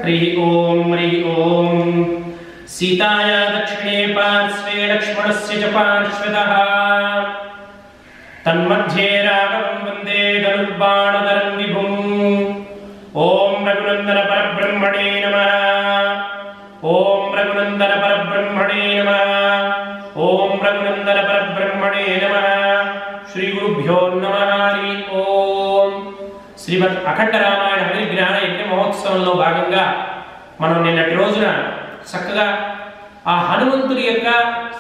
हरिः ॐ हरिः ॐ सीताया दक्षिणे पार्श्वे लक्ष्मणस्य च पार्श्वतः तन्मध्ये राघवं वन्दे धनुर्बाणधरं विभुम् ॐ रघुनन्दनपरब्रह्मणे नमः ॐ रघुनन्दनपरब्रह्मणे नमः ॐ रघुनन्दनपरब्रह्मणे नमः श्रीगुरुभ्यो नमः हरि ఓం శ్రీమద్ అఖండ రామాయణ హరిగ్రహణ యజ్ఞ మహోత్సవంలో భాగంగా మనం నిన్నటి రోజున చక్కగా ఆ హనుమంతుడి యొక్క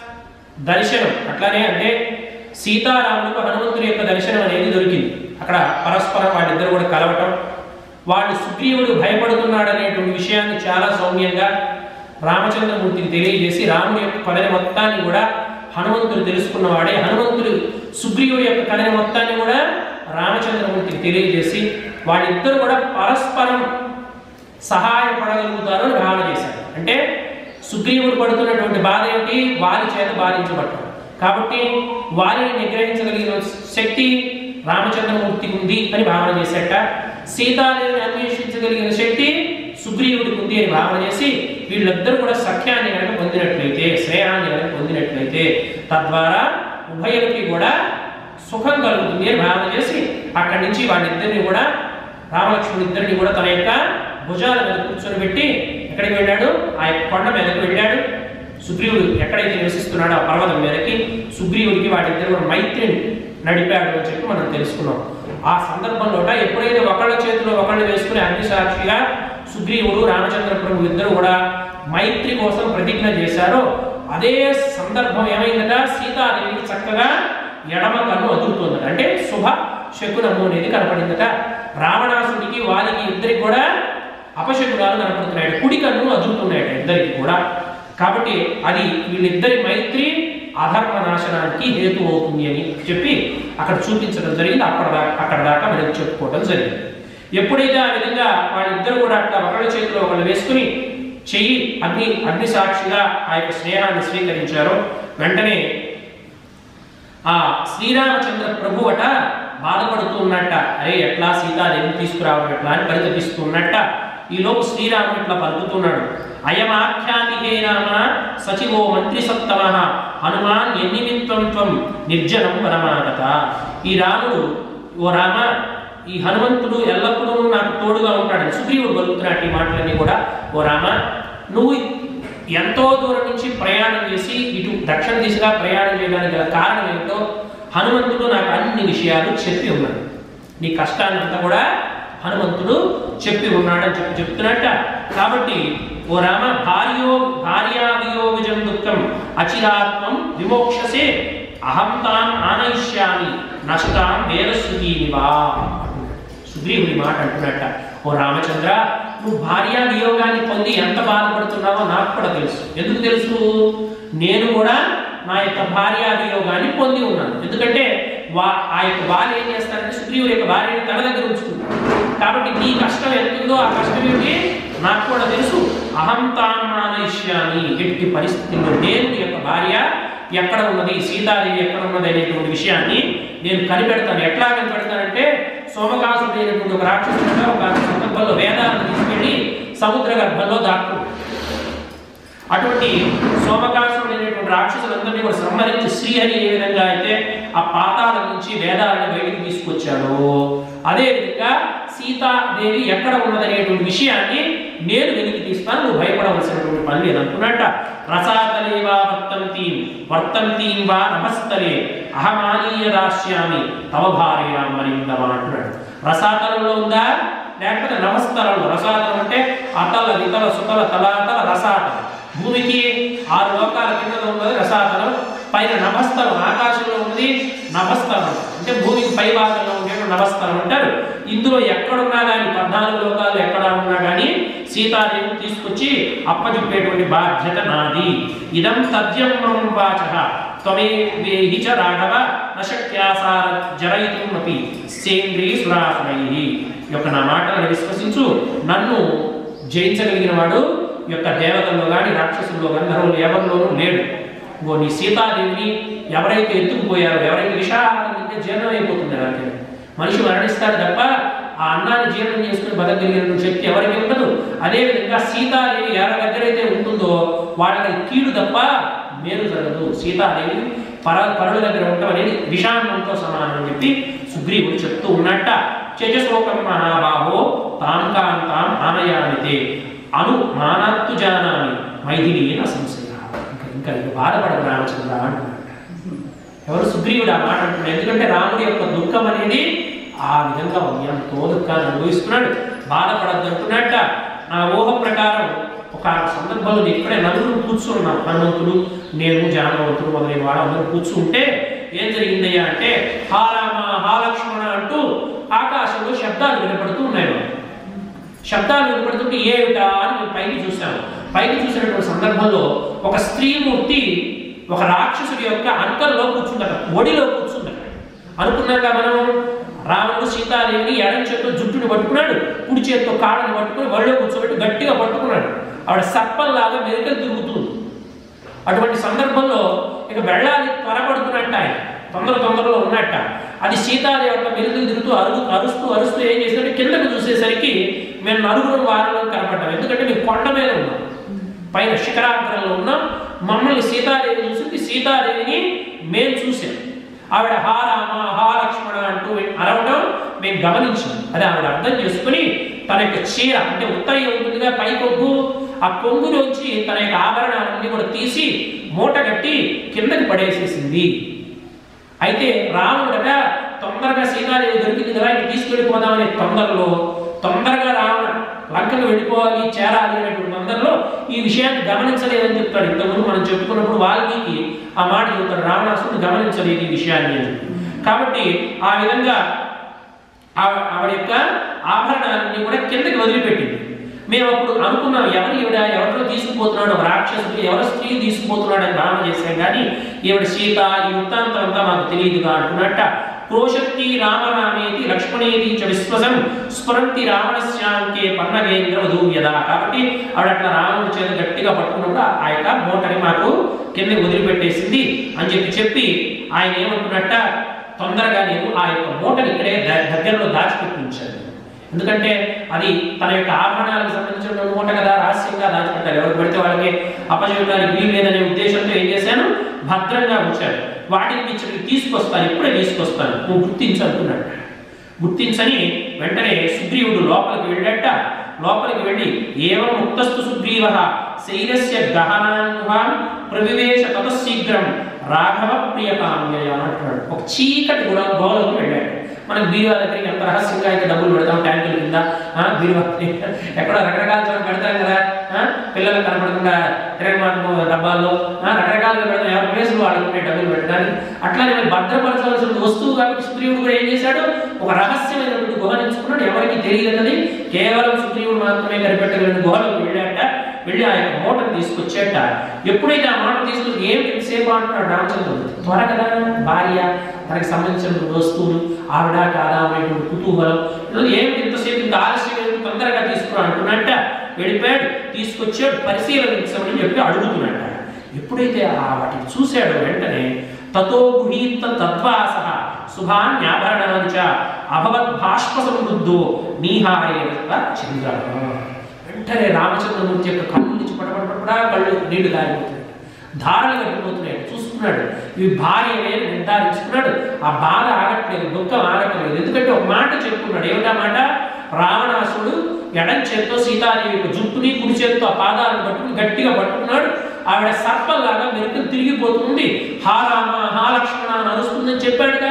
దర్శనం అట్లానే అంటే సీతారాములకు హనుమంతుడి యొక్క దర్శనం అనేది దొరికింది అక్కడ పరస్పరం వాళ్ళిద్దరు కూడా కలవటం వాళ్ళు సుగ్రీవుడు భయపడుతున్నాడు అనేటువంటి విషయాన్ని చాలా సౌమ్యంగా రామచంద్రమూర్తికి తెలియజేసి రాముడి యొక్క కథని మొత్తాన్ని కూడా హనుమంతుడు తెలుసుకున్నవాడే హనుమంతుడు సుగ్రీవుడి యొక్క కథని మొత్తాన్ని కూడా రామచంద్రమూర్తికి తెలియజేసి వాళ్ళిద్దరు కూడా పరస్పరం సహాయపడగలుగుతారు అని భావన చేశారు అంటే సుగ్రీవుడు పడుతున్నటువంటి బాధ ఏమిటి వారి చేత బాధించబడటం కాబట్టి వారిని నిగ్రహించగలిగిన శక్తి రామచంద్రమూర్తికి ఉంది అని భావన చేశాక సీతాదేవిని అన్వేషించగలిగిన శక్తి సుగ్రీవుడికి ఉంది అని భావన చేసి వీళ్ళిద్దరూ కూడా సఖ్యాన్ని కనుక పొందినట్లయితే శ్రేయాన్ని కనుక పొందినట్లయితే తద్వారా ఉభయులకి కూడా సుఖం కలుగుతుంది అని భావన చేసి అక్కడి నుంచి వాళ్ళిద్దరిని కూడా రామలక్ష్మణుడు ఇద్దరిని కూడా తన యొక్క భుజాల మీద కూర్చొని పెట్టి ఎక్కడికి వెళ్ళాడు ఆ యొక్క కొండ మీదకి వెళ్ళాడు సుగ్రీవుడు ఎక్కడైతే నివసిస్తున్నాడో ఆ పర్వతం మీదకి సుగ్రీవుడికి వాటిద్దరు కూడా మైత్రిని నడిపాడు అని చెప్పి మనం తెలుసుకున్నాం ఆ సందర్భంలో ఎప్పుడైతే ఒకళ్ళ చేతిలో ఒకళ్ళు వేసుకుని అగ్ని సాక్షిగా సుగ్రీవుడు రామచంద్ర ప్రభు ఇద్దరు కూడా మైత్రి కోసం ప్రతిజ్ఞ చేశారో అదే సందర్భం ఏమైందట సీతాదేవికి చక్కగా ఎడమ కన్ను అదురుతుందట అంటే శుభ శకునము అనేది కనపడిందట రావణాసుడికి వారికి ఇద్దరికి కూడా అపశకునాలు కనపడుతున్నాయి కుడి కన్ను అదురుతున్నాయట ఇద్దరికి కూడా కాబట్టి అది వీళ్ళిద్దరి మైత్రి అధర్మ నాశనానికి హేతు అవుతుంది అని చెప్పి అక్కడ చూపించడం జరిగింది అక్కడ దాకా అక్కడ దాకా మనకి చెప్పుకోవడం జరిగింది ఎప్పుడైతే ఆ విధంగా వాళ్ళిద్దరు కూడా అట్లా ఒకళ్ళ చేతిలో ఒకళ్ళు వేసుకుని చెయ్యి అగ్ని అగ్ని సాక్షిగా ఆ యొక్క స్నేహాన్ని స్వీకరించారో వెంటనే ఆ శ్రీరామచంద్ర ప్రభు అట బాధపడుతూ ఉన్నట్ట అరే ఎట్లా సీతాదేవిని తీసుకురావడం ఎట్లా అని పరితపిస్తూ ఉన్నట్ట ఈలోపు శ్రీరాముడు ఇట్లా పలుకుతున్నాడు అయమాఖ్యాతి హే రామ సచివో మంత్రి సప్తమ హనుమాన్ ఎన్నిమిత్వం త్వం నిర్జనం వనమాగత ఈ రాముడు ఓ రామ ఈ హనుమంతుడు ఎల్లప్పుడూ నాకు తోడుగా ఉంటాడని సుగ్రీవుడు పలుకుతున్నాడు ఈ మాటలన్నీ కూడా ఓ రామ నువ్వు ఎంతో దూరం నుంచి ప్రయాణం చేసి ఇటు దక్షిణ దిశగా ప్రయాణం చేయడానికి గల కారణం ఏమిటో హనుమంతుడు నాకు అన్ని విషయాలు చెప్పి ఉన్నాడు నీ కష్టాన్ని అంతా కూడా హనుమంతుడు చెప్పి ఉన్నాడని చెప్పి చెప్తున్నట్ట కాబట్టి ఓ రామ భార్యో భార్యావియోగజం దుఃఖం అచిరాత్మం విమోక్షసే అహం తాం ఆనయిష్యామి నష్టాం వేదశ్రుతీనివా సుగ్రీవుడి మాట అంటున్నట్ట ఓ రామచంద్ర నువ్వు భార్య వియోగాన్ని పొంది ఎంత బాధపడుతున్నావో నాకు కూడా తెలుసు ఎందుకు తెలుసు నేను కూడా నా యొక్క భార్య వియోగాన్ని పొంది ఉన్నాను ఎందుకంటే వా ఆ యొక్క భార్య ఏం చేస్తారంటే సుగ్రీవుడి యొక్క భార్యని తన దగ్గర ఉంచుకుంటాడు కాబట్టి నీ కష్టం ఎంతుందో ఆ కష్టం ఏమిటి నాకు కూడా తెలుసు అహం తామానయిష్యామి ఎట్టి పరిస్థితుల్లో నేను నీ యొక్క భార్య ఎక్కడ ఉన్నది సీతాదేవి ఎక్కడ ఉన్నది అనేటువంటి విషయాన్ని నేను కనిపెడతాను ఎట్లా కనిపెడతానంటే సోమకాసుడు అయినటువంటి ఒక రాక్షసుడు ఒక సందర్భంలో వేదాలను తీసుకెళ్ళి సముద్ర గర్భంలో దాక్కు అటువంటి సోమకాసుడు అనేటువంటి రాక్షసులందరినీ కూడా సంహరించి శ్రీహరి ఏ విధంగా అయితే ఆ పాతాల నుంచి వేదాలను బయటికి తీసుకొచ్చాడో అదేవిధంగా సీతాదేవి ఎక్కడ ఉన్నదనేటువంటి విషయాన్ని నేను వెలికి తీస్తాను నువ్వు భయపడవలసినటువంటి పని లేదు అనుకున్నట్ట రసాతలే వా వర్తంతీం వర్తంతీం వా నమస్తలే అహమానీయ దాస్యామి తవ భార్య మరిందవ అంటున్నాడు రసాతలంలో ఉందా లేకపోతే నమస్తలంలో రసాతలం అంటే అతల వితల సుతల తలాతల రసాతలం భూమికి ఆరు లోకాల కింద ఉన్నది రసాతలం పైన నభస్థలం ఆకాశంలో ఉన్నది నభస్థలం అంటే భూమికి పై భాగంలో ఉండే నభస్థలం అంటారు ఇందులో ఎక్కడున్నా కానీ పద్నాలుగు లోకాలు ఎక్కడ ఉన్నా కానీ సీతాదేవిని తీసుకొచ్చి అప్పచెప్పేటువంటి బాధ్యత నాది ఇదం తథ్యం మమ వాచ త్వమే వేహి చ రాఘవ నశక్యాసార జరయితుమపి సేంద్రీ సురాసురై యొక్క నా మాటలను విశ్వసించు నన్ను జయించగలిగిన వాడు యొక్క దేవతల్లో కానీ రాక్షసుల్లో కానీ నరువులు ఎవరిలోనూ లేడు ఇంకో నీ సీతాదేవిని ఎవరైతే ఎత్తుకుపోయారో ఎవరైతే విషాహారం తింటే జీర్ణమైపోతుంది ఎవరికైనా మనిషి మరణిస్తాడు తప్ప ఆ అన్నాన్ని జీర్ణం చేసుకుని బతకగలిగిన శక్తి ఎవరికి ఉండదు అదేవిధంగా సీతాదేవి ఎవరి దగ్గరైతే ఉంటుందో వాళ్ళకి కీడు తప్ప మేలు జరగదు సీతాదేవి పర పరుల దగ్గర ఉండటం అనేది విషాన్నంతో సమానం అని చెప్పి సుగ్రీవుడు చెప్తూ ఉన్నట్ట చజశోకం మహాబాహో తాం కాంతాం ఆనయానితే అను మానాత్తు జానామి మైథిలి సంశయ ఇంకా ఇంకా ఇక బాధపడదు రామచంద్ర అంటున్నాడు ఎవరు సుగ్రీవుడు ఆ మాట అంటున్నాడు ఎందుకంటే రాముడి యొక్క దుఃఖం అనేది ఆ విధంగా ఉంది ఎంతో దుఃఖాన్ని అనుభవిస్తున్నాడు బాధపడద్దు అంటున్నట్ట నా ఊహ ప్రకారం ఒక సందర్భంలో ఇక్కడే నలుగురు కూర్చున్నాం హనుమంతుడు నేను జానవంతుడు మొదలైన వాడు అందరూ కూర్చుంటే ఏం జరిగిందయ్యా అంటే హా రామ హా లక్ష్మణ అంటూ ఆకాశంలో శబ్దాలు వినపడుతూ ఉన్నాయి మనకు. శబ్దాలు వినపడుతుంటే ఏమిటా అని మేము పైకి చూసాము పైకి చూసినటువంటి సందర్భంలో ఒక స్త్రీమూర్తి ఒక రాక్షసుడి యొక్క అంకల్లో కూర్చుందట ఒడిలో కూర్చుందట అనుకున్నాక మనం రాముడు సీతాదేవిని ఎడం చేత్తో జుట్టుని పట్టుకున్నాడు కుడి చేత్తో కాళ్ళని పట్టుకుని ఒళ్ళో కూర్చోబెట్టి గట్టిగా పట్టుకున్నాడు ఆవిడ సర్పంలాగా మెరుకలు తిరుగుతుంది అటువంటి సందర్భంలో ఇక వెళ్ళాలి త్వరపడుతున్నట్ట ఆయన తొందర తొందరలో ఉన్నట్ట అది సీతాదేవి యొక్క మెరుగులు తిరుగుతూ అరుగు అరుస్తూ అరుస్తూ ఏం చేసినట్టు కిందకు చూసేసరికి మేము నలుగురు వారిలో కనపడ్డాం ఎందుకంటే మేము కొండ మీద ఉన్నాం పైన శిఖరాగ్రంలో ఉన్నాం మమ్మల్ని సీతాదేవి చూసింది సీతాదేవిని మేము చూసాం ఆవిడ హా రామ హా లక్ష్మణ అంటూ అరవడం మేము గమనించాం అది ఆవిడ అర్థం చేసుకుని తన యొక్క చీర అంటే ఉత్తయ్య ఉంటుందిగా పై కొగ్గు ఆ కొంగులోంచి తన యొక్క ఆభరణాలన్నీ కూడా తీసి మూట కట్టి కిందకి పడేసేసింది అయితే రావణుడట తొందరగా సీతాదేవి దొరికింది కదా ఇంక తీసుకెళ్ళిపోదామనే తొందరలో తొందరగా రావణ లంకకు వెళ్ళిపోవాలి చేరాలి అనేటువంటి తొందరలో ఈ విషయాన్ని గమనించలేదని చెప్తాడు ఇంతకుముందు మనం చెప్పుకున్నప్పుడు వాల్మీకి ఆ మాట చెబుతాడు రావణాసుడు గమనించలేదు ఈ విషయాన్ని అని కాబట్టి ఆ విధంగా ఆవ- ఆవిడ యొక్క ఆభరణాలన్నీ కూడా కిందకి వదిలిపెట్టింది మేము అప్పుడు అనుకున్నాం ఎవరు ఈవిడ ఎవరిలో తీసుకుపోతున్నాడు ఒక రాక్షసుడు ఎవరు స్త్రీ తీసుకుపోతున్నాడు అని భావన చేశాం కానీ ఈవిడ సీత ఈ వృత్తాంతం అంతా మాకు తెలియదుగా అంటున్నట్ట క్రోశక్తి రామరామేతి లక్ష్మణేతి చ విశ్వసం స్ఫురంతి రావణస్యాంకే పన్నగేంద్ర వధూయద కాబట్టి ఆవిడ అట్లా రావణుడి చేత గట్టిగా పట్టుకున్నప్పుడు ఆ యొక్క మూటని మాకు కింద వదిలిపెట్టేసింది అని చెప్పి చెప్పి ఆయన ఏమంటున్నట్ట తొందరగా నేను ఆ యొక్క మూటని ఇక్కడే ద- దగ్గరలో దాచిపెట్టి ఉంచాను ఎందుకంటే అది తన యొక్క ఆభరణాలకు సంబంధించిన మూట కదా రహస్యంగా దాచిపెట్టాలి ఎవరు పడితే వాళ్ళకి అపజయడానికి వీలు లేదనే ఉద్దేశంతో ఏం చేశాను భద్రంగా ఉంచాను వాటిని మీ ఇక్కడికి తీసుకొస్తాను ఇప్పుడే తీసుకొస్తాను నువ్వు గుర్తించు అంటున్నాడు గుర్తించని వెంటనే సుగ్రీవుడు లోపలికి వెళ్ళట లోపలికి వెళ్ళి ఏవం ముక్తస్తు సుగ్రీవ శైలస్య గహనాన్వాన్ ప్రవివేశ తతశీఘ్రం రాఘవ ప్రియకామ్యయ అంటున్నాడు ఒక చీకటి గుణ గోలోకి వెళ్ళాడు మనం బీరువా దగ్గరికి ఎంత రహస్యంగా అయితే డబ్బులు పెడతాం ట్యాంకుల కింద ఆ, బీరువా ఎక్కడో రకరకాల చోట పెడతాం కదా ఆ, పిల్లలకు కనపడకుండా తిరగమాత డబ్బాల్లో ఆ, రకరకాలుగా పెడతాం ఎవరి ప్లేసులు వాడుకుంటే డబ్బులు పెట్టడానికి అట్లానే మరి భద్రపరచవలసిన వస్తువు కాబట్టి సుగ్రీవుడు కూడా ఏం చేశాడు ఒక రహస్యమైనటువంటి గుహ ఎంచుకున్నాడు ఎవరికి తెలియదన్నది కేవలం సుగ్రీవుడు మాత్రమే కనిపెట్టగలిగిన గుహలోకి వెళ్ళాట వెళ్ళి ఆ యొక్క మూటను తీసుకొచ్చేట ఎప్పుడైతే ఆ మాట తీసుకుని ఏం ఎంతసేపు అంటున్నాడు రామచంద్రుడు త్వర కదా భార్య తనకి సంబంధించిన వస్తువులు ఆవిడ కాదా అనేటువంటి కుతూహలం ఇలా ఏమిటి ఇంతసేపు ఇంత ఆలస్యం ఎందుకు తొందరగా తీసుకురా అంటున్నట్ట వెళ్ళిపోయాడు తీసుకొచ్చాడు పరిశీలనించమని చెప్పి అడుగుతున్నట్ట ఎప్పుడైతే ఆ వాటిని చూశాడో వెంటనే తతో గృహీత తద్వాస శుభాన్యాభరణాన్ని చ అభవత్ భాష్ప సమృద్ధో నీహారేణ చంద్ర వెంటనే రామచంద్రమూర్తి యొక్క కళ్ళు నుంచి పడపడపడా కళ్ళు నీళ్లు గారిపోతున్నాయి ధారలు కట్టిపోతున్నాయి చూస్తున్నాడు ఇవి భార్యనే నిర్ధారించుకున్నాడు ఆ బాధ ఆగట్లేదు దుఃఖం ఆగట్లేదు ఎందుకంటే ఒక మాట చెప్పుకున్నాడు ఏమిటా మాట రావణాసుడు ఎడం చేత్తో సీతాదేవి యొక్క జుట్టుని కుడి చేత్తో ఆ పాదాలను పట్టుకుని గట్టిగా పట్టుకున్నాడు ఆవిడ సర్పంలాగా మెరుకులు తిరిగిపోతుంది హా రామ హా లక్ష్మణ అని అరుస్తుందని చెప్పాడుగా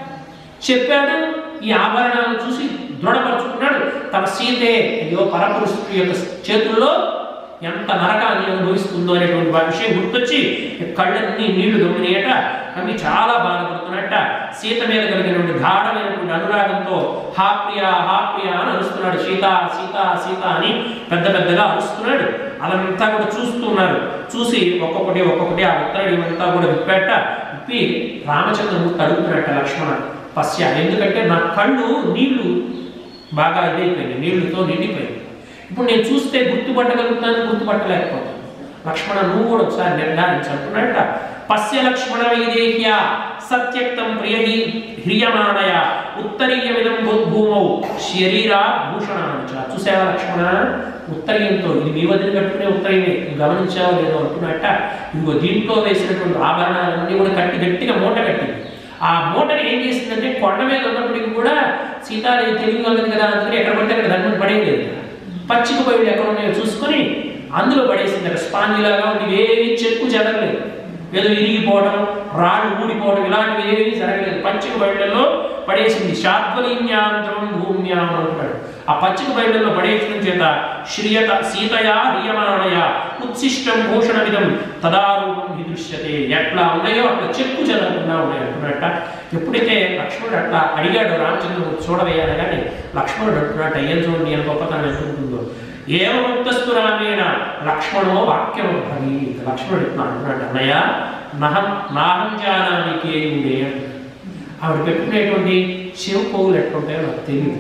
చెప్పాడు ఈ ఆభరణాలను చూసి దృఢపరుచుకున్నాడు తన సీతే అయ్యో పరపురుషుడి యొక్క చేతుల్లో ఎంత నరకాన్ని అనుభవిస్తుందో అనేటువంటి వా- విషయం గుర్తొచ్చి కళ్ళన్నీ నీళ్లు దొంగినేయట అవి చాలా బాధపడుతున్నట్ట సీత మీద కలిగినటువంటి గాఢమైనటువంటి అనురాగంతో హా ప్రియ హా ప్రియ అని అరుస్తున్నాడు సీత సీత సీత అని పెద్ద పెద్దగా అరుస్తున్నాడు అదంతా కూడా చూస్తున్నారు చూసి ఒక్కొక్కటి ఒక్కొక్కటి ఆ ఉత్తరడి అంతా కూడా విప్పాట విప్పి రామచంద్రమూర్తి అడుగుతున్నట్ట లక్ష్మణ పశ్య ఎందుకంటే నా కళ్ళు నీళ్లు బాగా ఇదైపోయింది నీళ్లతో నిండిపోయింది ఇప్పుడు నేను చూస్తే గుర్తుపట్టగలుగుతాను గుర్తుపట్టలేకపోతాను లక్ష్మణ నువ్వు కూడా ఒకసారి నిర్ధారించంటున్నట్ట పశ్య లక్ష్మణ వైదేహ్య సత్యక్తం ప్రియహి హ్రియమాణయ ఉత్తరీయమిదం భూమౌ శరీరా భూషణాంచ చూసావా లక్ష్మణ ఉత్తరీయంతో ఇది మీ వదిలి కట్టుకునే ఉత్తరీయమే నువ్వు గమనించావో లేదో అంటున్నట్ట ఇదిగో దీంట్లో వేసినటువంటి ఆభరణాలన్నీ కూడా కట్టి గట్టిగా మూట కట్టింది ఆ మూటని ఏం చేసిందంటే కొండ మీద ఉన్నప్పటికీ కూడా సీతాదేవి తెలివి ఉన్నది కదా అందుకని ఎక్కడ పడితే అక్కడ ధర్మం పడేయలేదు పచ్చిక బయలు ఎక్కడ ఉన్నాయో చూసుకొని అందులో పడేసింది అక్కడ స్పాంజిలాగా ఉండి ఏవి చెక్కు చెదరలేదు ఏదో ఇరిగిపోవడం రాళ్ళు ఊడిపోవడం ఇలాంటివి ఏమీ జరగలేదు పచ్చిక బయళ్ళలో పడేసింది శాద్వలీన్యాంతరం భూమ్యాం అంటున్నాడు ఆ పచ్చిక బయళ్ళలో పడేయడం చేత శ్రియత సీతయా రియమాణయ ఉత్సిష్టం భూషణమిదం తదారూపం విదృశ్యతే ఎట్లా ఉన్నాయో అట్లా చెక్కు చెదరకుండా ఉన్నాయి అంటున్నట్ట ఎప్పుడైతే లక్ష్మణుడు అట్లా అడిగాడు రామచంద్రుడు చూడవేయాలి కానీ లక్ష్మణుడు అంటున్నట్ట ఏం చూడండి నేను గొప్పతనం ఎంత ఉంటుందో ఏమముక్తస్తు రామేణ లక్ష్మణో వాక్యం భవి లక్ష్మణుడు ఇట్లా అంటున్నాడు అన్నయ్య నహం నాహం జానాని కేయుడే ఆవిడ పెట్టుకునేటువంటి శివ పోవులు ఎట్లుంటాయో నాకు తెలియదు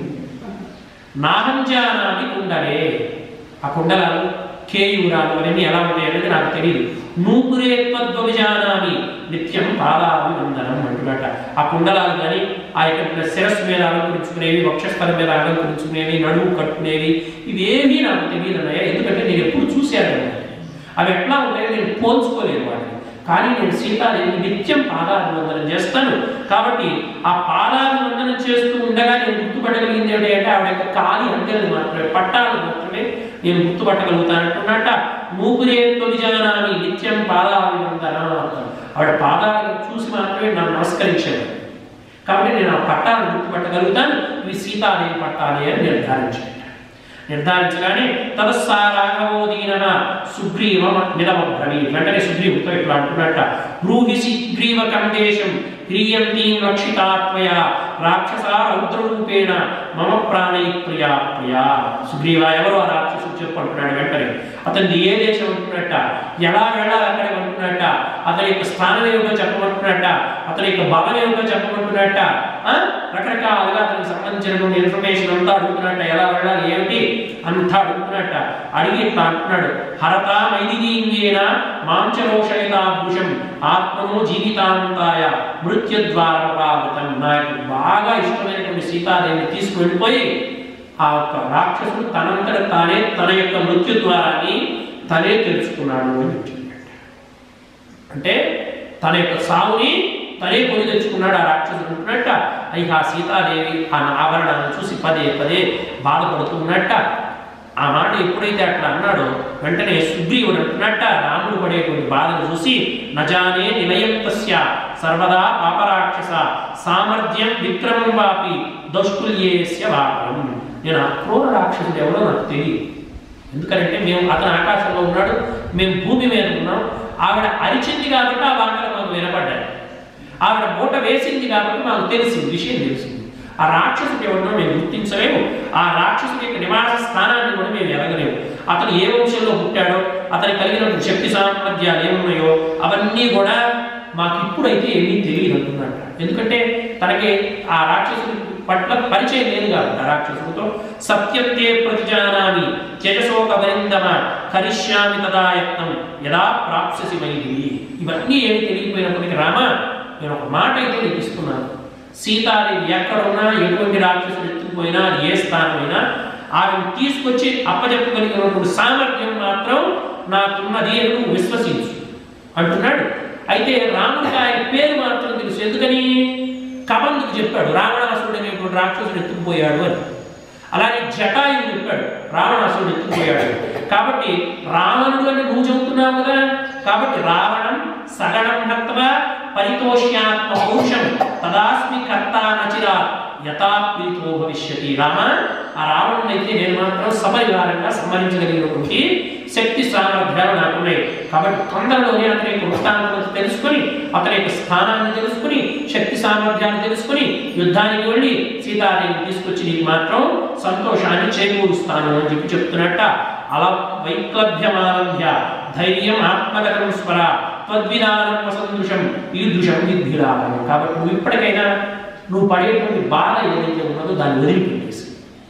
నాహం జానాని కుండలే ఆ కుండలాలు కేయూరాలు అవన్నీ ఎలా ఉంటాయి అనేది నాకు తెలియదు నూపురే తద్వవిజానాన్ని నిత్యం పాదాభివందనం అంటున్నట ఆ కుండలాలు కానీ ఆ యొక్క శిరస్సు మీద అలంకరించుకునేవి వక్షస్థలం మీద అలంకరించుకునేవి నడుము కట్టుకునేవి ఇవేమీ నాకు తెలియదు అన్నయ్య ఎందుకంటే నేను ఎప్పుడు చూశాను అవి ఎట్లా ఉంటాయో నేను పోల్చుకోలేను వాటిని కానీ నేను సీతాదేవి నిత్యం పాదాభివందనం చేస్తాను కాబట్టి ఆ పాదాభివందనం చేస్తూ ఉండగా నేను గుర్తుపట్టగలిగింది ఏంటి అంటే ఆవిడ యొక్క కాలి అంకెలు మాత్రమే పట్టాలు మాత్రమే నేను గుర్తుపట్టగలుగుతాను అంటున్నట్ట నూపురే తొలిజానాన్ని నిత్యం పాదాభివందన ఆవిడ పాదాలను చూసి మాత్రమే నన్ను నమస్కరించాను కాబట్టి నేను ఆ పట్టాలను గుర్తుపట్టగలుగుతాను ఇవి సీతాదేవి పట్టాలి అని నిర్ధారించాను నిర్ధారించగానే తదస్సారాఘవోదీన సుగ్రీవ నిలమబ్రవీ వెంటనే సుగ్రీవుతో ఇట్లా అంటున్నట్ట బ్రూహి సుగ్రీవ కందేశం హ్రీయంతీం రక్షితాత్మయ రాక్షస రౌద్రరూపేణ మమ ప్రాణై ప్రియా ప్రియా సుగ్రీవ ఎవరు ఆ రాక్షసుడు చెప్పు అంటున్నాడు వెంటనే అతన్ని ఏ దేశం అంటున్నట్ట ఎలా వెళ్ళాలి అక్కడికి అంటున్నట్ట అతని యొక్క స్థానం ఏమిటో చెప్పమంటున్నట్ట అతని యొక్క బలం ఏమిటో చెప్పమంటున్నట్ట ఆ? రకరకాలుగా అతనికి సంబంధించినటువంటి ఇన్ఫర్మేషన్ అంతా అడుగుతున్నట్ట ఎలా వెళ్ళాలి ఏమిటి అంతా అడుగుతున్నట్ట అడిగి ఇట్లా అంటున్నాడు హరత మైదిగీంగేన మాంచరోషయతాభృషం ఆత్మను జీవితాంతాయ మృత్యుద్వారపావృతం నాకు బాగా ఇష్టమైనటువంటి సీతాదేవిని తీసుకువెళ్ళిపోయి ఆ యొక్క రాక్షసుడు తనంతట తానే తన యొక్క మృత్యు ద్వారాన్ని తనే తెలుసుకున్నాడు అని చెప్తున్నాడు అంటే తన యొక్క సావుని తనే కొని తెచ్చుకున్నాడు ఆ రాక్షసుడు అంటున్నట్ట ఇక ఆ సీతాదేవి ఆ ఆభరణాలను చూసి పదే పదే బాధపడుతున్నట్ట ఆ మాట ఎప్పుడైతే అట్లా అన్నాడో వెంటనే సుగ్రీవుడు అంటున్నట్ట రాముడు పడేటువంటి బాధను చూసి నజానే నిలయం తస్య సర్వదా పాపరాక్షస సామర్థ్యం విక్రమం వాపి దౌష్కుల్యేస్య వాపరం నేను ఆ క్రూర రాక్షసుడు ఎవరో నాకు తెలియదు ఎందుకంటే మేము అతను ఆకాశంలో ఉన్నాడు మేము భూమి మీద ఉన్నాం ఆవిడ అరిచింది కాబట్టి ఆ వార్తలు మాకు వినపడ్డాయి ఆవిడ మూట వేసింది కాబట్టి మాకు తెలిసింది విషయం తెలిసింది ఆ రాక్షసుడు ఎవరినో మేము గుర్తించలేము ఆ రాక్షసుడి యొక్క నివాస స్థానాన్ని కూడా మేము ఎరగలేము అతను ఏ వంశంలో పుట్టాడో అతనికి కలిగినటువంటి శక్తి సామర్థ్యాలు ఏమున్నాయో అవన్నీ కూడా మాకు ఇప్పుడైతే ఏమీ తెలియదు అంటున్నట్ట ఎందుకంటే తనకి ఆ రాక్షసుడి పట్ల పరిచయం లేదు కాబట్టి ఆ రాక్షసుడితో సత్యత్తే ప్రతిజానామి త్యజశోక వరిందమ కరిష్యామి తదాయత్నం యదా ప్రాప్స్యసి మైథిలి ఇవన్నీ ఏమి తెలియకపోయినప్పటికీ రామ నేను ఒక మాట అయితే నీకు ఇస్తున్నాను సీతాదేవి ఎక్కడున్నా ఎటువంటి రాక్షసుడు ఎత్తుకుపోయినా అది ఏ స్థానమైనా ఆమెను తీసుకొచ్చి అప్పచెప్పగలిగినటువంటి సామర్థ్యం మాత్రం నాకున్నది అని నువ్వు విశ్వసించు అంటున్నాడు అయితే రాముడికి ఆయన పేరు మాత్రం తెలుసు ఎందుకని కబందుకు చెప్పాడు రావణాసురుడు అనేటువంటి రాక్షసుడు ఎత్తుకుపోయాడు అని అలాగే జటాయువు చెప్పాడు రావణాసురుడు ఎత్తుకుపోయాడు కాబట్టి రావణుడు అని నువ్వు చెబుతున్నావు కదా కాబట్టి రావణం సగణం హత్వా పరితోష్యాత్మ పౌరుషం తదాస్మి కర్త నచిరా యథాప్రీతో భవిష్యతి రామ ఆ రావణుని అయితే నేను మాత్రం సపరివారంగా సంహరించగలిగినటువంటి శక్తి సామర్థ్యాలు నాకున్నాయి కాబట్టి తొందరలోనే అతని యొక్క వృత్తాంతం తెలుసుకొని అతని యొక్క స్థానాన్ని తెలుసుకొని శక్తి సామర్థ్యాన్ని తెలుసుకొని యుద్ధానికి వెళ్ళి సీతాదేవిని తీసుకొచ్చి నీకు మాత్రం సంతోషాన్ని చేకూరుస్తాను అని చెప్పి చెప్తున్నట్ట అలా వైక్లభ్యమాలభ్య ధైర్యం ఆత్మగతం స్వర తద్విధానం వసందృశం ఈదృశం విద్ధిరాగం కాబట్టి నువ్వు ఇప్పటికైనా నువ్వు పడేటువంటి బాధ ఏదైతే ఉన్నదో దాన్ని వదిలిపెట్టేసి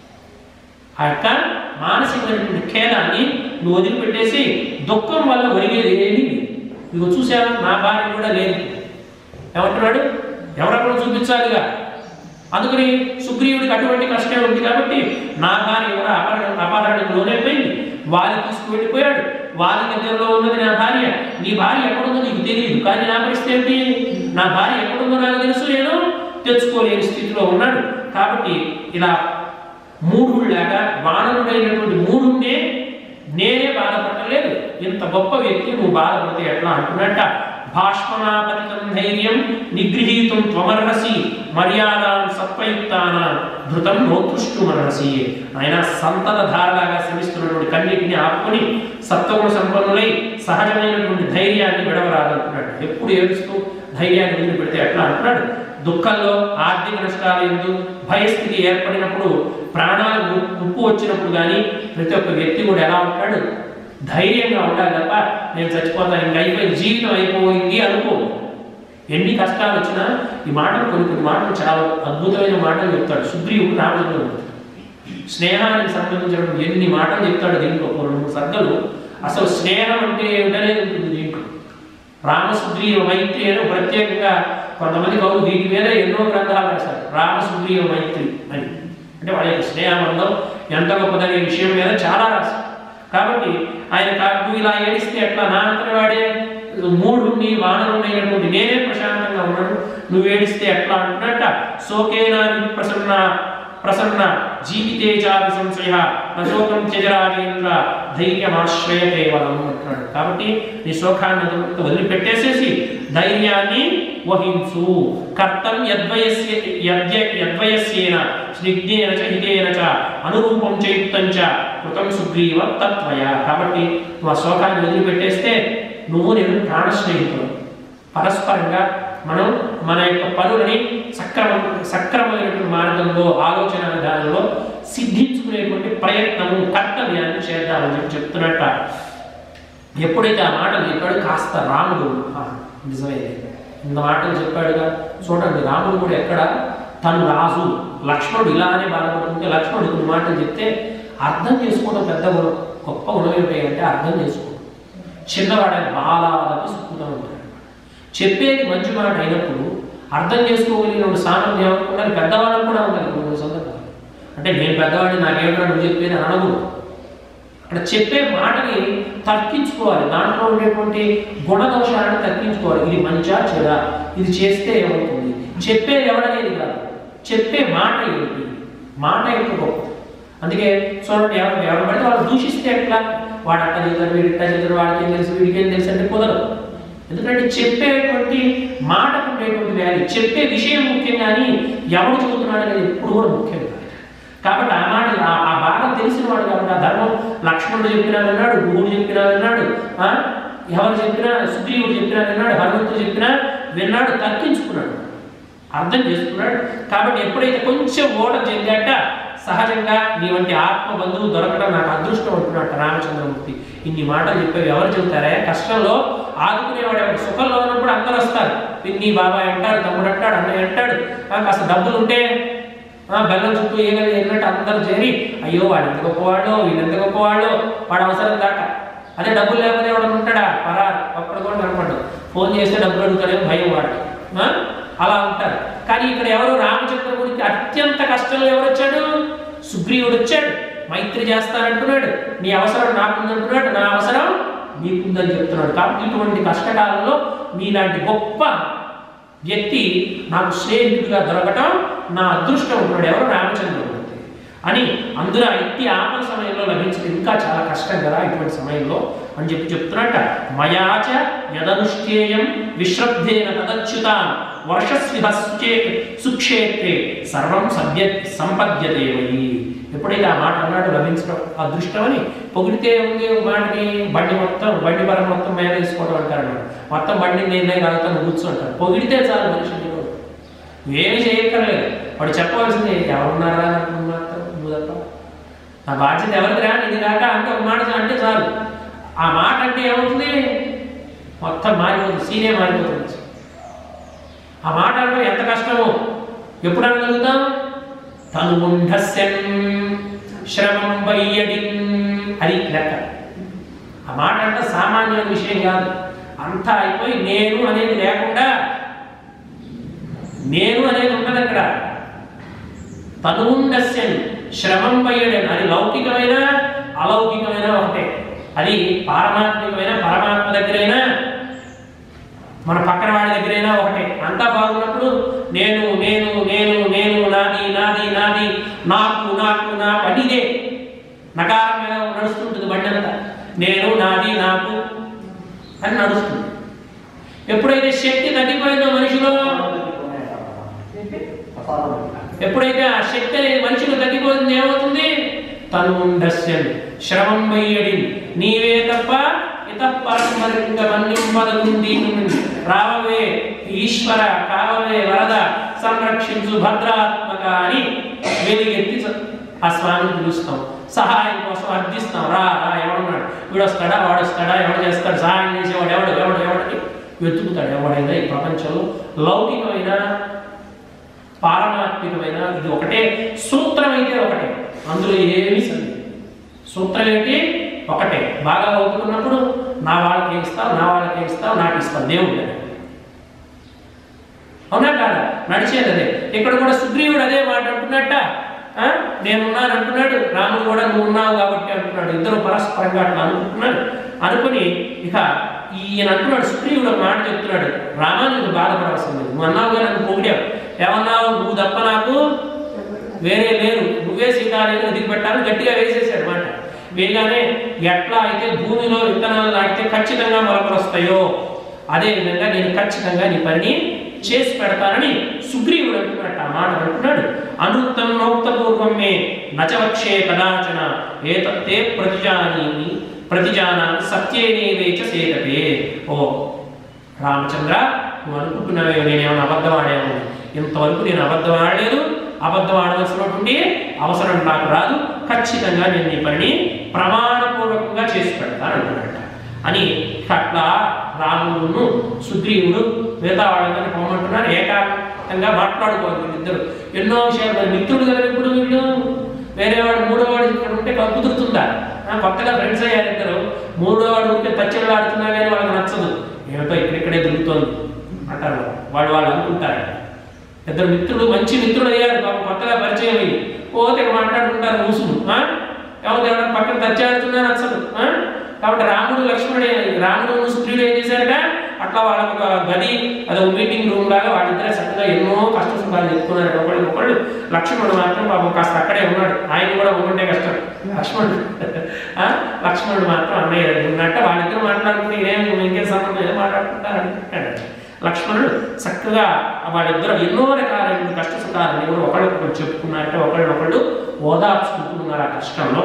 ఆ యొక్క మానసికమైనటువంటి ఖేదాన్ని నువ్వు వదిలిపెట్టేసి దుఃఖం వల్ల ఒరిగేది ఏమీ లేదు ఇదిగో చూసావా నా భార్య కూడా లేదు ఏమంటున్నాడు ఎవరెవరు చూపించాలిగా అందుకని సుగ్రీవుడికి అటువంటి కష్టం ఉంది కాబట్టి నా భార్య ఎవరు అపహరణ అపహరణకు లోనైపోయింది వారి తీసుకువెళ్ళిపోయాడు వారి దగ్గరలో ఉన్నది నా భార్య నీ భార్య ఎక్కడుందో నీకు తెలియదు కానీ నా పరిస్థితి ఏంటి నా భార్య ఎక్కడుందో నాకు తెలుసు నేను తెచ్చుకోలేని స్థితిలో ఉన్నాడు కాబట్టి ఇలా మూఢుడిలాగా వానరుడైనటువంటి మూఢుండే నేనే బాధపడలేదు ఇంత గొప్ప వ్యక్తి నువ్వు బాధపడితే ఎట్లా అంటున్నట్ట భాష్మనాపతితం ధైర్యం నిగృహీతం త్వమర్హసి మర్యాదాం సత్వయుక్తాన ధృతం నోతృష్టుమర్హసి ఆయన సంతత ధారలాగా శ్రమిస్తున్నటువంటి కన్నిటిని ఆపుకొని సత్వగుణ సంపన్నులై సహజమైనటువంటి ధైర్యాన్ని విడవరాదంటున్నాడు ఎప్పుడు ఏడుస్తూ ధైర్యాన్ని వదిలిపెడితే ఎట్లా అంటున్నాడు దుఃఖంలో ఆర్థిక నష్టాలు ఎందు భయస్థితి ఏర్పడినప్పుడు ప్రాణాలు ము- ముప్పు వచ్చినప్పుడు కానీ ప్రతి ఒక్క వ్యక్తి కూడా ఎలా ఉంటాడు ధైర్యంగా ఉండాలి తప్ప నేను చచ్చిపోతాను ఇంక అయిపోయింది జీవితం అయిపోయింది అనుకో ఎన్ని కష్టాలు వచ్చినా ఈ మాటలు కొన్ని కొన్ని మాటలు చాలా అద్భుతమైన మాటలు చెప్తాడు సుగ్రీవుడు రామచంద్రుడు స్నేహానికి సంబంధించినటువంటి ఎన్ని మాటలు చెప్తాడు దీంట్లో ఒక రెండు మూడు సర్గలు అసలు స్నేహం అంటే ఏమిటనేది ఉంటుంది దీంట్లో రామసుగ్రీవ మైత్రి అని ప్రత్యేకంగా కొంతమంది కవులు వీటి మీద ఎన్నో గ్రంథాలు రాశారు రామసుగ్రీవ మైత్రి అని అంటే వాళ్ళ యొక్క స్నేహబంధం ఎంత గొప్పదనే విషయం మీద చాలా రాశారు కాబట్టి ఆయన కా- నువ్వు ఇలా ఏడిస్తే ఎట్లా నా అంతటి వాడే మూడుని వానరుడైనటువంటి నేనే ప్రశాంతంగా ఉన్నాను నువ్వు ఏడిస్తే ఎట్లా అంటున్నట్ట శోకేనా ప్రసన్న ప్రసన్న జీవితే చాపి సంశయ నశోకం త్యజరాజేంద్ర ధైర్యమాశ్రయ కేవలం అంటున్నాడు కాబట్టి నీ శోకాన్ని అంతా వదిలిపెట్టేసేసి ధైర్యాన్ని వహించు కర్తం యద్వయస్య యద్య యద్వయస్యేన స్నిగ్ధేన చ హితేన చ అనురూపం చయుక్తం చ కృతం సుగ్రీవ తత్వయ కాబట్టి నువ్వు ఆ శోకాన్ని వదిలిపెట్టేస్తే నువ్వు నేను ప్రాణ స్నేహితులు పరస్పరంగా మనం మన యొక్క పనులని సక్రమ సక్రమమైనటువంటి మార్గంలో ఆలోచన విధానంలో సిద్ధించుకునేటువంటి ప్రయత్నము కర్తవ్యాన్ని చేద్దామని చెప్పి చెప్తున్నట్ట ఎప్పుడైతే ఆ మాటలు చెప్పాడు కాస్త రాముడు "ఆ, నిజమే ఇంత మాటలు చెప్పాడుగా చూడండి రాముడు కూడా ఎక్కడ తను రాజు లక్ష్మణుడు ఇలానే బాధపడుతుంటే లక్ష్మణుడు కొన్ని మాటలు చెప్తే అర్థం చేసుకోవడం పెద్ద గుణం గొప్ప గుణం ఏంటంటే అర్థం చేసుకోవడం చిన్నవాడని బాలాలకి సుక్కుతూ ఉంటాడు చెప్పేది మంచి మాట అయినప్పుడు అర్థం చేసుకోగలిగిన సామర్థ్యం ఉండాలి పెద్దవాళ్ళకు కూడా ఉండాలి కొన్ని సందర్భాలు అంటే నేను పెద్దవాడిని నాకేమన్నా నువ్వు చెప్పేది అని అనకూడదు అక్కడ చెప్పే మాటని తర్కించుకోవాలి దాంట్లో ఉండేటువంటి గుణదోషాలను తర్కించుకోవాలి ఇది మంచా చెడా ఇది చేస్తే ఏమవుతుంది చెప్పేది ఎవడనేది కాదు చెప్పే మాట ఏమిటి మాట యొక్క గొప్ప అందుకే చూడండి ఎవరు ఎవరు పడితే వాళ్ళు దూషిస్తే ఎట్లా వాడు అట్ట చదువుతారు వీడు ఇట్లా చదువుతారు వాడికి ఏం తెలుసు వీడికి ఏం తెలుసు అంటే కుదరదు ఎందుకంటే చెప్పేటువంటి మాటకు ఉండేటువంటి వాల్యూ చెప్పే విషయం ముఖ్యం కానీ ఎవడు చెబుతున్నాడు అనేది ఎప్పుడు కూడా ముఖ్యం కాదు కాబట్టి ఆ మాట ఆ- ఆ బాగా తెలిసిన వాడు కాబట్టి ఆ ధర్మం లక్ష్మణుడు చెప్పినా విన్నాడు గురువుడు చెప్పినా విన్నాడు ఆ? ఎవరు చెప్పినా సుగ్రీవుడు చెప్పినా విన్నాడు హనుమంతుడు చెప్పినా విన్నాడు తర్కించుకున్నాడు అర్థం చేసుకున్నాడు కాబట్టి ఎప్పుడైతే కొంచెం ఓడ చెందాట సహజంగా నీ వంటి ఆత్మ బంధువు దొరకడం నాకు అదృష్టం అంటున్నట్టు రామచంద్రమూర్తి ఇన్ని మాటలు చెప్పేవి ఎవరు చెబుతారా కష్టంలో ఆదుకునేవాడు ఎవరు సుఖంలో ఉన్నప్పుడు అందరూ వస్తారు పిన్ని బాబాయ్ అంటాడు తమ్ముడు అంటాడు అన్నయ్య అంటాడు ఆ, కాస్త డబ్బులు ఉంటే ఆ, బెల్లం చుట్టూ ఏగలి ఎన్నట్టు అందరూ చేరి అయ్యో వాడు ఎంత గొప్పవాడో వీడు ఎంత గొప్పవాడో వాడు అవసరం దాకా అదే డబ్బులు లేకపోతే ఎవడన్నా ఉంటాడా పరా ఒక్కడు కూడా కనపడ్డు ఫోన్ చేస్తే డబ్బులు అడుగుతారేమో భయం వాడికి ఆ? అలా ఉంటారు కానీ ఇక్కడ ఎవరు రామచంద్రమూర్తికి అత్యంత కష్టంలో ఎవరు వచ్చాడు సుగ్రీవుడు వచ్చాడు మైత్రి చేస్తానంటున్నాడు నీ అవసరం నాకుందంటున్నాడు నా అవసరం నీకుందని చెప్తున్నాడు కాబట్టి ఇటువంటి కష్టకాలంలో నీలాంటి గొప్ప వ్యక్తి నాకు స్నేహితుడిగా దొరకటం నా అదృష్టం ఉంటున్నాడు ఎవరు రామచంద్రమూర్తి అని అందులో ఇట్టి ఆపద సమయంలో లభించడం ఇంకా చాలా కష్టం కదా ఇటువంటి సమయంలో అని చెప్పి చెప్తున్నట్ట మయాచ యదనుష్ఠేయం విశ్రద్ధేన తదచ్యుతాన్ వర్షస్విధ సుచే సుక్షేత్రే సర్వం సభ్య సంపద్యతే మయి ఎప్పుడైతే ఆ మాట అన్నాడు లభించడం అదృష్టం అని పొగిడితే ఉండే మాటని బండి మొత్తం బండి పరం మొత్తం మీద వేసుకోవడం అంటారు అన్నమాట. మొత్తం బండి నేనే కాగుతాను కూర్చుంటారు పొగిడితే చాలు మనిషిని ఏమి చేయక్కర్లేదు వాడు చెప్పవలసింది ఎవరున్నారా నాకు మాత్రం నువ్వు తప్ప నా బాధ్యత ఎవరిది రా నీది రాక అంటే ఒక మాట అంటే చాలు ఆ మాట అంటే ఏమవుతుంది మొత్తం మారిపోతుంది సీనే మారిపోతుంది ఆ మాట అంటే ఎంత కష్టమో ఎప్పుడు అనగలుగుతాం తను ఉండస్యం శ్రమం వయ్యడిన్ అది లెక్క ఆ మాట అంటే సామాన్యమైన విషయం కాదు అంతా అయిపోయి నేను అనేది లేకుండా నేను అనేది ఉండదు అక్కడ తనుండస్యన్ శ్రమం పయ్యడని అది లౌకికమైన అలౌకికమైన ఒకటే అది పారమాత్మికమైన పరమాత్మ దగ్గరైనా మన పక్కన వాడి దగ్గరైనా ఒకటే అంతా బాగున్నప్పుడు నేను నేను నేను నేను నాది నాది నాది నాకు నాకు నాకు అని ఇదే నకారం మీద నడుస్తుంటుంది బండి అంతా నేను నాది నాకు అని నడుస్తుంది ఎప్పుడైతే శక్తి తగ్గిపోయిందో మనిషిలో ఎప్పుడైతే ఆ శక్తి అనేది మనిషిలో తగ్గిపోతుంది ఏమవుతుంది తను ఉండస్యన్ శ్రమం వయ్యడి నీవే తప్ప ఇతపరం మరింక మన్నింపదగుంది రావవే ఈశ్వర కావవే వరద సంరక్షించు భద్రాత్మక అని వెలిగెత్తి స- ఆ స్వామిని పిలుస్తాం సహాయం కోసం అర్థిస్తాం రా రా ఎవడున్నాడు వీడు వస్తాడా వాడు వస్తాడా ఎవడు చేస్తాడు సహాయం చేసేవాడు ఎవడు ఎవడు ఎవడని వెతుకుతాడు ఎవడైనా ఈ ప్రపంచంలో లౌకికమైన పారమాత్మికమైన ఇది ఒకటే సూత్రం అయితే ఒకటే అందులో ఏమీ సందేహం సూత్రం ఏంటి ఒకటే బాగా అవుతున్నప్పుడు నా వాళ్ళకి ఏం ఇస్తావు నా వాళ్ళకి ఏం ఇస్తావు నాకు ఇస్తావు దేవుడు అని. అవునా కాదా నడిచేది అదే ఇక్కడ కూడా సుగ్రీవుడు అదే మాట అంటున్నట్ట ఆ? నేనున్నాను అంటున్నాడు రాముడు కూడా నువ్వు ఉన్నావు కాబట్టి అంటున్నాడు ఇద్దరు పరస్పరంగా అట్లా అనుకుంటున్నాడు అనుకుని ఇక ఈయన అంటున్నాడు సుగ్రీవుడు ఒక మాట చెప్తున్నాడు రామా నువ్వు బాధపడవలసింది లేదు. నువ్వు అన్నావు కానీ నువ్వు పొగిడావు ఏమన్నావు నువ్వు తప్ప నాకు వేరే లేరు నువ్వే సీతాదేవిని ఎదిగి పెట్టాలని గట్టిగా వేసేసాడు మాట వేయగానే ఎట్లా అయితే భూమిలో విత్తనాలు నాటితే ఖచ్చితంగా మొలకలు వస్తాయో అదే విధంగా నేను ఖచ్చితంగా నీ పనిని చేసి పెడతానని సుగ్రీవుడు అంటున్నట్టు ఆ మాట అంటున్నాడు అనృత్తం నోక్తపూర్వం మే నచవక్షే కదాచన ఏతత్తే ప్రతిజానీమి ప్రతిజానామి సత్యేనేవేచ సేకతే ఓ రామచంద్ర నువ్వు అనుకుంటున్నావే నేనేమైనా అబద్ధం ఆడాను ఇంతవరకు నేను అబద్ధం ఆడలేదు అబద్ధం ఆడవలసినటువంటి అవసరం నాకు రాదు ఖచ్చితంగా నేను నీ పనిని ప్రమాణపూర్వకంగా చేసి పెడతాను అంటున్నట్ట అని అట్లా రాముడును సుగ్రీవుడు మిగతా వాళ్ళందరినీ పొమ్మంటున్నారు ఏకాంతంగా మాట్లాడుకోవాలి వీళ్ళిద్దరు ఎన్నో విషయాలు మరి మిత్రుడు కదా ఇప్పుడు వీళ్ళు వేరే వాడు మూడో వాడు ఇక్కడ ఉంటే కుదురుతుందా ఆ, కొత్తగా ఫ్రెండ్స్ అయ్యారు ఇద్దరు మూడో వాడు ఉంటే పచ్చళ్ళు ఆడుతున్నా కానీ వాళ్ళకి నచ్చదు ఏమిటో ఇక్కడిక్కడే దొరుకుతోంది అంటారు వాళ్ళు వాళ్ళు అనుకుంటారు ఇద్దరు మిత్రుడు మంచి మిత్రుడు అయ్యారు పాపం కొత్తగా పరిచయం అయ్యి పోతే ఇక్కడ మాట్లాడుకుంటారు మూసులు ఆ? ఎవరు ఎవరైనా పక్కన తెచ్చాడుతున్నా నచ్చదు ఆ? కాబట్టి రాముడు లక్ష్మణుడు రాముడు సుగ్రీవుడు ఏం చేశారట అట్లా వాళ్ళకి ఒక గది అదొక మీటింగ్ రూమ్ లాగా వాళ్ళిద్దరే చక్కగా ఎన్నో కష్ట సుఖాలు చెప్పుకున్నారు ఒకళ్ళు ఒకళ్ళు లక్ష్మణుడు మాత్రం పాపం కాస్త అక్కడే ఉన్నాడు ఆయన కూడా ఉంటే కష్టం లక్ష్మణుడు ఆ? లక్ష్మణుడు మాత్రం అన్నయ్య దగ్గర ఉన్నట్ట వాళ్ళిద్దరు మాట్లాడుకుంటే ఏం ఇంకేం సంబంధం ఏదో మాట్లాడుకుంటారు అనుకుంటాడు లక్ష్మణుడు చక్కగా వాళ్ళిద్దరు ఎన్నో రకాలైన కష్ట సుఖాలని కూడా ఒకళ్ళొకళ్ళు చెప్పుకున్నారంటే ఒకళ్ళొకళ్ళు ఓదార్చుకుంటున్నారు ఆ కష్టంలో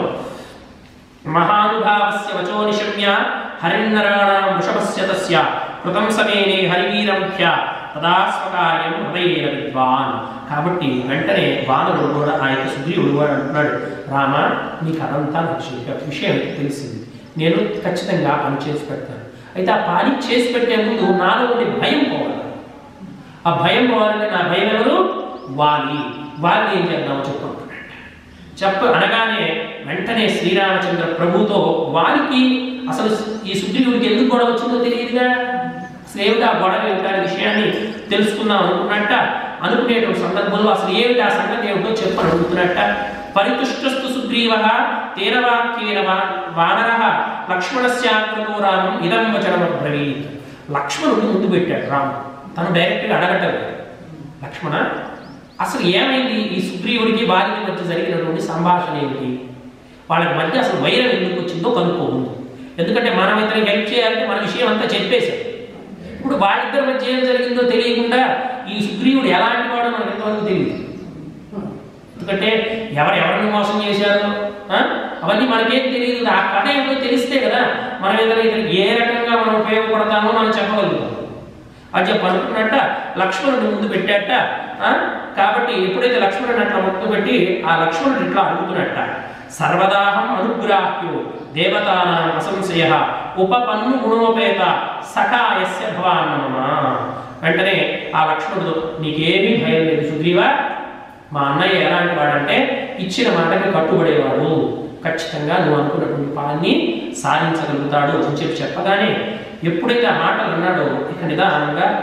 మహానుభావస్య వచో నిశమ్య హరిన్నరాణాం వృషభస్య తస్య కృతం సమేనే హరివీరముఖ్య తదా స్వకార్యం హృదయేన విద్వాన్ కాబట్టి వెంటనే వానరుడు కూడా ఆ యొక్క సుగ్రీవుడు కూడా అంటున్నాడు రామ నీకు అదంతా నాకు చెప్పే విషయం తెలిసింది నేను ఖచ్చితంగా ఆ పని చేసి పెడతాను అయితే ఆ పని చేసి పెట్టే ముందు నాలో ఉండే భయం పోవాలి ఆ భయం పోవాలంటే నా భయం ఎవరు వాలి వాళ్ళని ఏం చేద్దామో చెప్పుకుంటున్నాడు చెప్ప అనగానే వెంటనే శ్రీరామచంద్ర ప్రభుతో వారికి అసలు ఈ సుగ్రీవుడికి ఎందుకు గొడవ వచ్చిందో తెలియదుగా అసలు ఏమిటి ఆ గొడవ ఏమిటి అనే విషయాన్ని తెలుసుకుందాం అనుకున్నట్ట అనుకునేటువంటి సందర్భంలో అసలు ఏమిటి ఆ సంగతి ఏమిటో చెప్పని అడుగుతున్నట్ట పరితుష్టస్తు సుగ్రీవ తేనవాక్యేన వా- వానర లక్ష్మణస్యాగ్రతో రామం ఇదం వచనం అబ్రవీత్ లక్ష్మణుడు ముందు పెట్టాడు రాముడు తను డైరెక్ట్గా అడగటం లక్ష్మణ అసలు ఏమైంది ఈ సుగ్రీవుడికి వారికి మధ్య జరిగినటువంటి సంభాషణ ఏమిటి వాళ్ళకి మధ్య అసలు వైరం ఎందుకు వచ్చిందో కనుక్కోము ఎందుకంటే మనం ఇతనికి హెల్ప్ చేయాలంటే మన విషయం అంతా చెప్పేశాం ఇప్పుడు వాళ్ళిద్దరి మధ్య ఏం జరిగిందో తెలియకుండా ఈ సుగ్రీవుడు ఎలాంటి వాడో మనకు ఎంతవరకు తెలియదు ఎందుకంటే ఎవరు ఎవరిని మోసం చేశారో ఆ? అవన్నీ మనకేం తెలియదు ఆ కథ ఏమిటో తెలిస్తే కదా మనం ఏదైనా ఇతనికి ఏ రకంగా మనం ఉపయోగపడతామో మనం చెప్పగలుగుతాం అది చెప్పి అనుకున్నట్ట లక్ష్మణుడు ముందు పెట్టాట ఆ? కాబట్టి ఎప్పుడైతే లక్ష్మణుడు అట్లా ముందు పెట్టి ఆ లక్ష్మణుడు ఇట్లా అడుగుతున్నట్ట సర్వదాహం అనుగ్రాహ్యో దేవతానాం అసంశయ ఉపపన్ను గుణోపేత సఖాయస్య భవాన్నమా వెంటనే ఆ లక్ష్మణుడు నీకేమీ భయం లేదు సుగ్రీవా మా అన్నయ్య ఎలాంటి వాడంటే ఇచ్చిన మాటకి కట్టుబడేవాడు ఖచ్చితంగా నువ్వు అనుకున్నటువంటి పనాన్ని సాధించగలుగుతాడు అని చెప్పి చెప్పగానే ఎప్పుడైతే ఆ మాటలు అన్నాడో ఇక నిదానంగా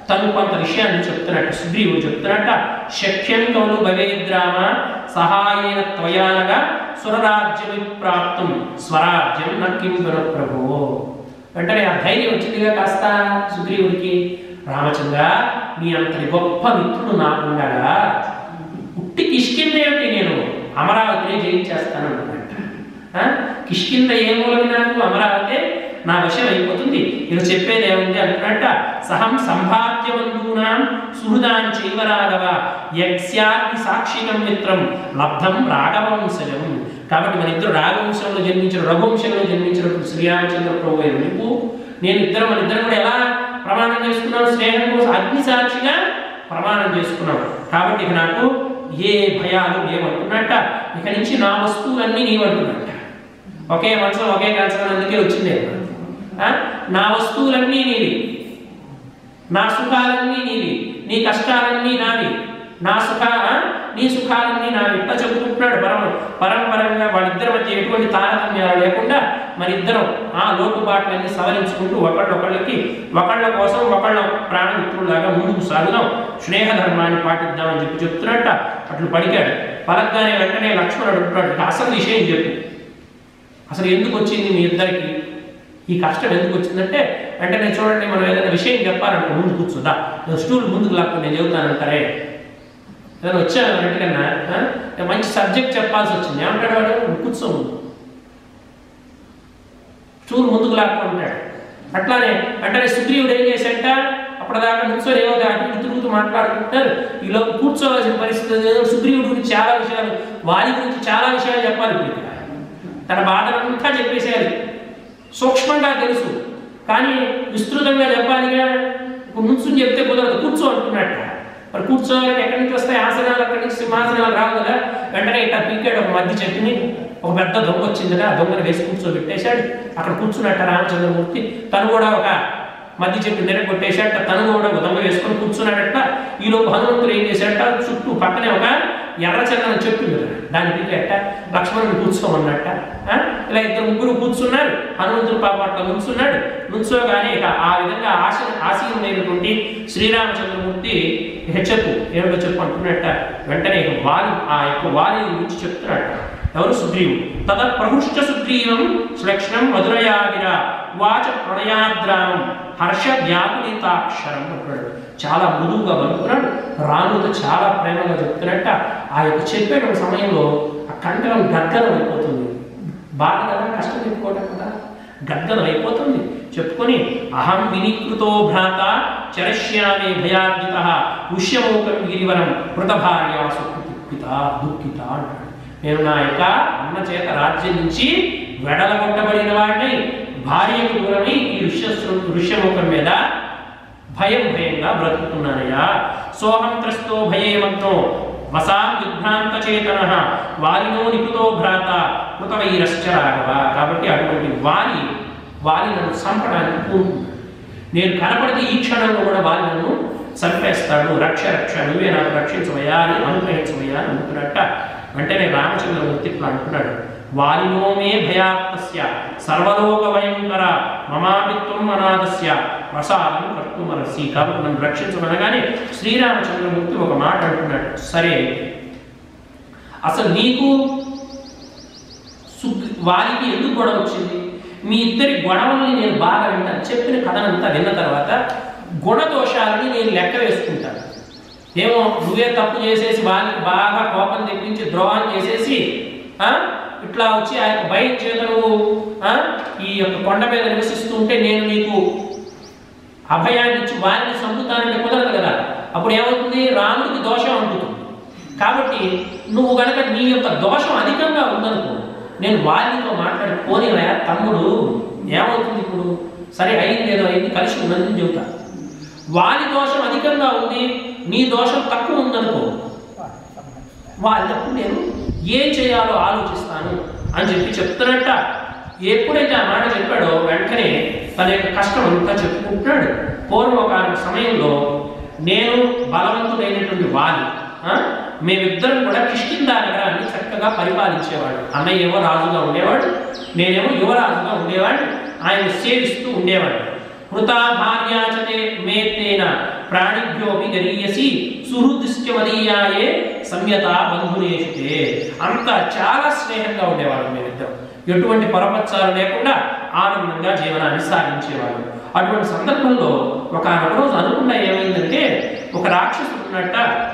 తను కొంత విషయాన్ని చెప్తున్నట్టు సుగ్రీవుడు చెప్తున్నట్ట శక్యం కౌలు భవేద్రామ సహాయేన త్వయానగా సురరాజ్యమి ప్రాప్తం స్వరాజ్యం నక్కిం ప్రభు వెంటనే ఆ ధైర్యం వచ్చిందిగా కాస్త సుగ్రీవుడికి రామచంద్ర నీ అంతటి గొప్ప మిత్రుడు నాకుండగా ఉట్టి కిష్కిందేమిటి నేను అమరావతిని జయించేస్తాను అనుకున్నట్ట ఆ? కిష్కింద ఏ మూలకి నాకు అమరావతి నా వశం అయిపోతుంది ఇక చెప్పేది ఏముంది అనుకున్నట్ట సహం సంభావ్యబంధూనాం సుహృదాం చైవ రాఘవ యక్ష్యాగ్ని సాక్షికం మిత్రం లబ్ధం రాఘవంశజం కాబట్టి మన ఇద్దరు రాఘవంశంలో జన్మించిన రఘువంశంలో జన్మించినప్పుడు శ్రీరామచంద్ర ప్రభు అయిన నువ్వు నేను ఇద్దరు మన ఇద్దరు కూడా ఎలా ప్రమాణం చేసుకున్నాను స్నేహం కోసం అగ్ని సాక్షిగా ప్రమాణం చేసుకున్నాం కాబట్టి ఇక నాకు ఏ భయాలు లేవనుకున్నట్ట ఇక నుంచి నా వస్తువులన్నీ నీవంటున్నట్ట ఒకే మనసు ఒకే కాల్సిన అందుకే వచ్చింది ఆ? నా వస్తువులన్నీ నీవి నా సుఖాలన్నీ నీవి నీ కష్టాలన్నీ నావి నా సుఖ ఆ? నీ సుఖాలన్నీ నావి ఇట్లా చెప్పుకుంటున్నాడు పరమ పరంపరంగా వాళ్ళిద్దరి మధ్య ఎటువంటి తారతమ్యాలు లేకుండా మరి ఇద్దరం ఆ లోటుబాట్లన్నీ సవరించుకుంటూ ఒకళ్ళొకళ్ళకి ఒకళ్ళ కోసం ఒకళ్ళ ప్రాణమిత్రులాగా ముందుకు సాగుదాం స్నేహ ధర్మాన్ని పాటిద్దామని చెప్పి చెప్తున్నట్ట అట్లు పడికాడు పలకగానే వెంటనే లక్ష్మణుడు అంటున్నాడు "ఇక అసలు విషయం చెప్పు అసలు ఎందుకు వచ్చింది మీ ఇద్దరికి ఈ కష్టం ఎందుకు వచ్చిందంటే వెంటనే చూడండి మనం ఏదైనా విషయం చెప్పాలనుకో ముందు కూర్చుందా స్టూల్ ముందుకు లాక్కుని నేను చెబుతానంటారే ఏదైనా వచ్చాను వెంటకన్నా ఆ? మంచి సబ్జెక్ట్ చెప్పాల్సి వచ్చింది ఏమంటాడు వాడు "నువ్వు కూర్చో ముందు స్టూల్ ముందుకు లాక్కుంటాడు అట్లానే వెంటనే సుగ్రీవుడు ఏం చేశాట అప్పటిదాకా నుంచొని ఏమో అటు ఇటు తిరుగుతూ మాట్లాడుకుంటారు ఈలో కూర్చోవలసిన పరిస్థితి లేదు. సుగ్రీవుడి గురించి చాలా విషయాలు వారి గురించి చాలా విషయాలు చెప్పాలి ఇప్పుడు ఇక్కడ. తన బాధలంతా చెప్పేసేయాలి సూక్ష్మంగా తెలుసు కానీ విస్తృతంగా చెప్పాలిగా ఇప్పుడు నుంచుని చెప్తే కుదరదు కూర్చో అంటున్నట్ట మరి కూర్చోవాలంటే ఎక్కడి నుంచి వస్తాయి ఆసనాలు అక్కడి నుంచి సింహాసనాలు రావు కదా వెంటనే ఇట్లా పీకాడు ఒక మధ్య చెట్టుని ఒక పెద్ద దొంగ వచ్చిందిగా ఆ దొంగను వేసి కూర్చోబెట్టేశాడు అక్కడ కూర్చున్నట్ట రామచంద్రమూర్తి తను కూడా ఒక మధ్య చెట్టు నిరగొట్టేశాట తను కూడా ఒక దొంగ వేసుకొని కూర్చున్నాడట ఈలోపు హనుమంతుడు ఏం చేశాడట చుట్టూ పక్కనే ఒక ఎర్ర చందనం చెట్టు ఉంది కదా, దాని పీకెట్ట లక్ష్మణుడు కూర్చోమన్నట్ట ఆ? ఇలా ఇద్దరు ముగ్గురు కూర్చున్నారు హనుమంతుడు పాప అట్లా నుంచున్నాడు నుంచోగానే ఇక ఆ విధంగా ఆశ ఆశీనుడైనటువంటి శ్రీరామచంద్రమూర్తి ఇక చెప్పు ఏమిటో చెప్పు అంటున్నట్ట వెంటనే ఇక వాలి ఆ యొక్క వాలి గురించి చెప్తున్నట్ట ఎవరు సుగ్రీవుడు తద ప్రహృష్ట సుగ్రీవం శ్లక్ష్ణం మధురయాగిర వాచ ప్రణయాద్రామం హర్ష వ్యాకులితాక్షరం అంటున్నాడు చాలా మృదువుగా పలుకుతున్నాడు రాముడితో చాలా ప్రేమగా చెప్తున్నట్ట ఆ యొక్క చెప్పే సమయంలో ఆ కంఠం గద్దలం అయిపోతుంది బాధ కదా కష్టం చెప్పుకోవడం కదా గద్దలం అయిపోతుంది చెప్పుకొని అహం వినికృతో భ్రాత చరష్యామే భయార్జిత ఉష్యమోకం గిరివరం మృతభార్యాసు దుఃఖిత దుఃఖిత అంటాడు నేను నా యొక్క అన్న చేత రాజ్యం నుంచి వెడలగొట్టబడిన వాడిని భార్యకు దూరమై ఈ ఋష్య ఋష్యముఖం మీద భయం భయంగా బ్రతుకుతున్నానయ్యా సోహం త్రస్తో భయేమంతో వసాం విభ్రాంత చేతన వారినో నిపుతో భ్రాత కృతవైరశ్చ రాఘవ కాబట్టి అటువంటి వారి వారి నన్ను చంపడానికి పూనుకున్నాడు నేను కనపడితే ఈ క్షణంలో కూడా వారి నన్ను చంపేస్తాడు రక్ష రక్ష నువ్వే నాకు రక్షించవయ్యా అని అనుగ్రహించవయ్యా అని అనుకున్నట్ట వెంటనే రామచంద్రమూర్తి ఇట్లా అంటున్నాడు వాలినో మే భయాత్మస్య సర్వలోక భయంకర మమామిత్వం అనాథస్య ప్రసాదం కర్తుమరసి కాబట్టి నన్ను రక్షించమనగానే శ్రీరామచంద్రమూర్తి ఒక మాట అంటున్నాడు సరే అసలు నీకు సుగ్ వారికి ఎందుకు గొడవ వచ్చింది మీ ఇద్దరి గొడవల్ని నేను బాగా వింటాను చెప్పిన కథనంతా విన్న తర్వాత గుణదోషాలని నేను లెక్క వేసుకుంటాను ఏమో నువ్వే తప్పు చేసేసి వారికి బాగా కోపం తెప్పించి ద్రోహం చేసేసి ఆ, ఇట్లా వచ్చి ఆ యొక్క భయం చేత నువ్వు ఆ, ఈ యొక్క కొండ మీద నివసిస్తూ ఉంటే నేను నీకు అభయాన్ని ఇచ్చి వారిని చంపుతానంటే కుదరదు కదా అప్పుడు ఏమవుతుంది రాముడికి దోషం అంటుతుంది కాబట్టి నువ్వు గనక నీ యొక్క దోషం అధికంగా ఉందనుకో నేను వారితో మాట్లాడి పోనీరా తమ్ముడు ఏమవుతుంది ఇప్పుడు సరే అయింది ఏదో అయింది కలిసి ఉన్నదని చెబుతా వారి దోషం అధికంగా ఉంది నీ దోషం తక్కువ ఉందనుకో వాళ్ళప్పుడు నేను ఏం చేయాలో ఆలోచిస్తాను అని చెప్పి చెప్తున్నట్ట ఎప్పుడైతే ఆ మాట చెప్పాడో వెంటనే తన యొక్క కష్టం అంతా చెప్పుకుంటున్నాడు పూర్వకాల సమయంలో నేను బలవంతుడైనటువంటి వాలి ఆ, మేమిద్దరం కూడా కిష్కిందా నగరాన్ని చక్కగా పరిపాలించేవాడు అన్నయ్య ఏమో రాజుగా ఉండేవాడు నేనేమో యువరాజుగా ఉండేవాడు ఆయన సేవిస్తూ ఉండేవాడు కృతా భార్యాచతే మేతేన ప్రాణిభ్యోపి గరీయసి సుహృదృశ్యమదీయాయే సంయత బంధునేషుతే అంత చాలా స్నేహంగా ఉండేవాళ్ళం మేమిద్దరం ఎటువంటి పరపచ్చాలు లేకుండా ఆనందంగా జీవనాన్ని సాగించేవాళ్ళం అటువంటి సందర్భంలో ఒక రోజు అనుకున్న ఏమైందంటే ఒక రాక్షసుడు ఉన్నట్ట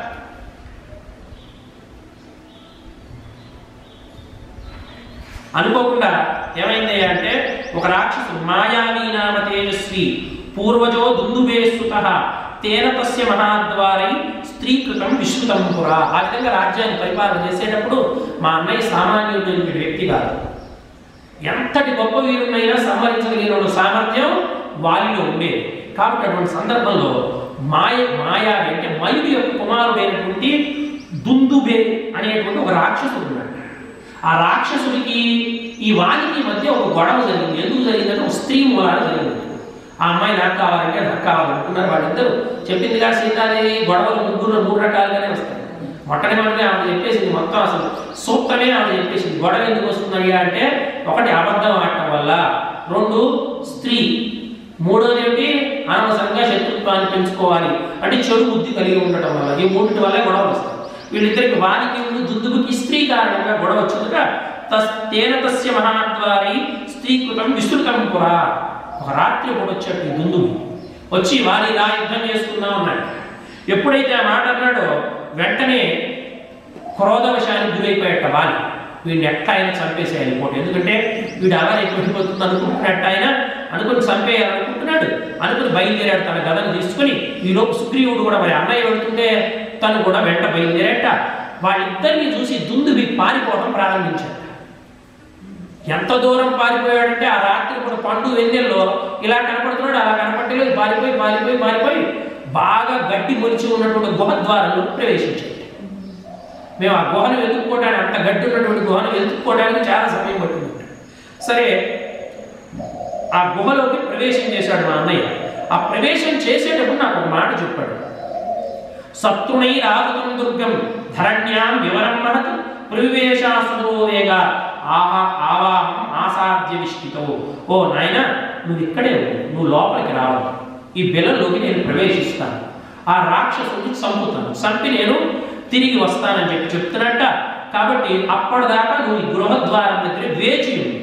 అనుకోకుండా ఏమైంది అంటే ఒక రాక్షసుడు మాయావీ నామ తేజస్వి పూర్వజో దుందుబేస్తుత తేన తస్య మహాద్వారై స్త్రీకృతం విశ్రుతం పురా ఆ విధంగా రాజ్యాన్ని పరిపాలన చేసేటప్పుడు మా అన్నయ్య సామాన్యుడైన వ్యక్తి కాదు ఎంతటి గొప్ప వీరునైనా సంహరించగలిగిన సామర్థ్యం వారిలో ఉండేది కాబట్టి అటువంటి సందర్భంలో మాయ మాయావి అంటే మయుడి యొక్క కుమారుడైనటువంటి దుందుబే అనేటువంటి ఒక రాక్షసుడు ఉన్నాడు ఆ రాక్షసుడికి ఈ వానికి మధ్య ఒక గొడవ జరిగింది ఎందుకు జరిగిందంటే ఒక స్త్రీ మూలాన జరిగింది ఆ అమ్మాయి నాకు కావాలంటే నాకు కావాలనుకున్నారు వాళ్ళిద్దరు చెప్పిందిగా సీతాదేవి గొడవలు ముగ్గురు మూడు రకాలుగానే వస్తాయి మొట్టమొదటి ఆమె చెప్పేసింది మొత్తం అసలు సూక్తమే ఆమె చెప్పేసింది గొడవ ఎందుకు వస్తుందయ్యా అంటే ఒకటి అబద్ధం ఆడటం వల్ల రెండు స్త్రీ మూడోది ఏమిటి అనవసరంగా శత్రుత్వాన్ని పెంచుకోవాలి అంటే చెడు బుద్ధి కలిగి ఉండటం వల్ల ఈ మూడింటి వల్లే గొడవలు వస్తాయి వీళ్ళిద్దరికి వానికి దుద్దుబుకి స్త్రీ కారణంగా గొడవ వచ్చిందిగా తస్ తేన తస్య మహాద్వారి స్త్రీకృతం విస్తృతం పురా ఒక రాత్రి పూట వచ్చాడు ఈ దుందుబు వచ్చి వారి ఇలా యుద్ధం చేసుకుందాం అన్నాడు ఎప్పుడైతే ఆ మాట అన్నాడో వెంటనే క్రోధవశానికి గురైపోయాట వాలి వీడిని ఎట్ట ఆయన చంపేసేయాలి పోటీ ఎందుకంటే వీడు అలా ఎక్కువైపోతుంది అనుకుంటున్నట్టు ఆయన అనుకుని చంపేయాలనుకుంటున్నాడు అనుకుని బయలుదేరాడు తన గదను తీసుకుని ఈలోపు సుగ్రీవుడు కూడా మరి అన్నయ్య వెళ్తుంటే తను కూడా వెంట బయలుదేరట వాళ్ళిద్దరిని చూసి దుందుబి పారిపోవడం ప్రారంభించాడు ఎంత దూరం పారిపోయాడంటే ఆ రాత్రి కూడా పండు వెన్నెల్లో ఇలా కనపడుతున్నాడు అలా కనపడలేదు పారిపోయి పారిపోయి పారిపోయి బాగా గడ్డి మొలిచి ఉన్నటువంటి గుహ ద్వారంలో ప్రవేశించాడు మేము ఆ గుహను వెతుక్కోవడానికి అంత గడ్డి ఉన్నటువంటి గుహను వెతుక్కోవడానికి చాలా సమయం పట్టింది సరే ఆ గుహలోకి ప్రవేశం చేశాడు మా అన్నయ్య ఆ ప్రవేశం చేసేటప్పుడు నాకు ఒక మాట చెప్పాడు సత్తుణై రాగుతం దుర్గం ధరణ్యాం వివరం మహత్ ప్రవివేశాసురో వేగ ఆహా ఆవాహం ఆసాధ్య విష్టితో ఓ నాయన నువ్వు ఇక్కడే ఉండు నువ్వు లోపలికి రావాలి ఈ బిలంలోకి నేను ప్రవేశిస్తాను ఆ రాక్షసుని చంపుతాను చంపి నేను తిరిగి వస్తానని చెప్పి చెప్తున్నట్ట కాబట్టి అప్పటిదాకా నువ్వు ఈ గృహద్వారం దగ్గర వేచి ఉండు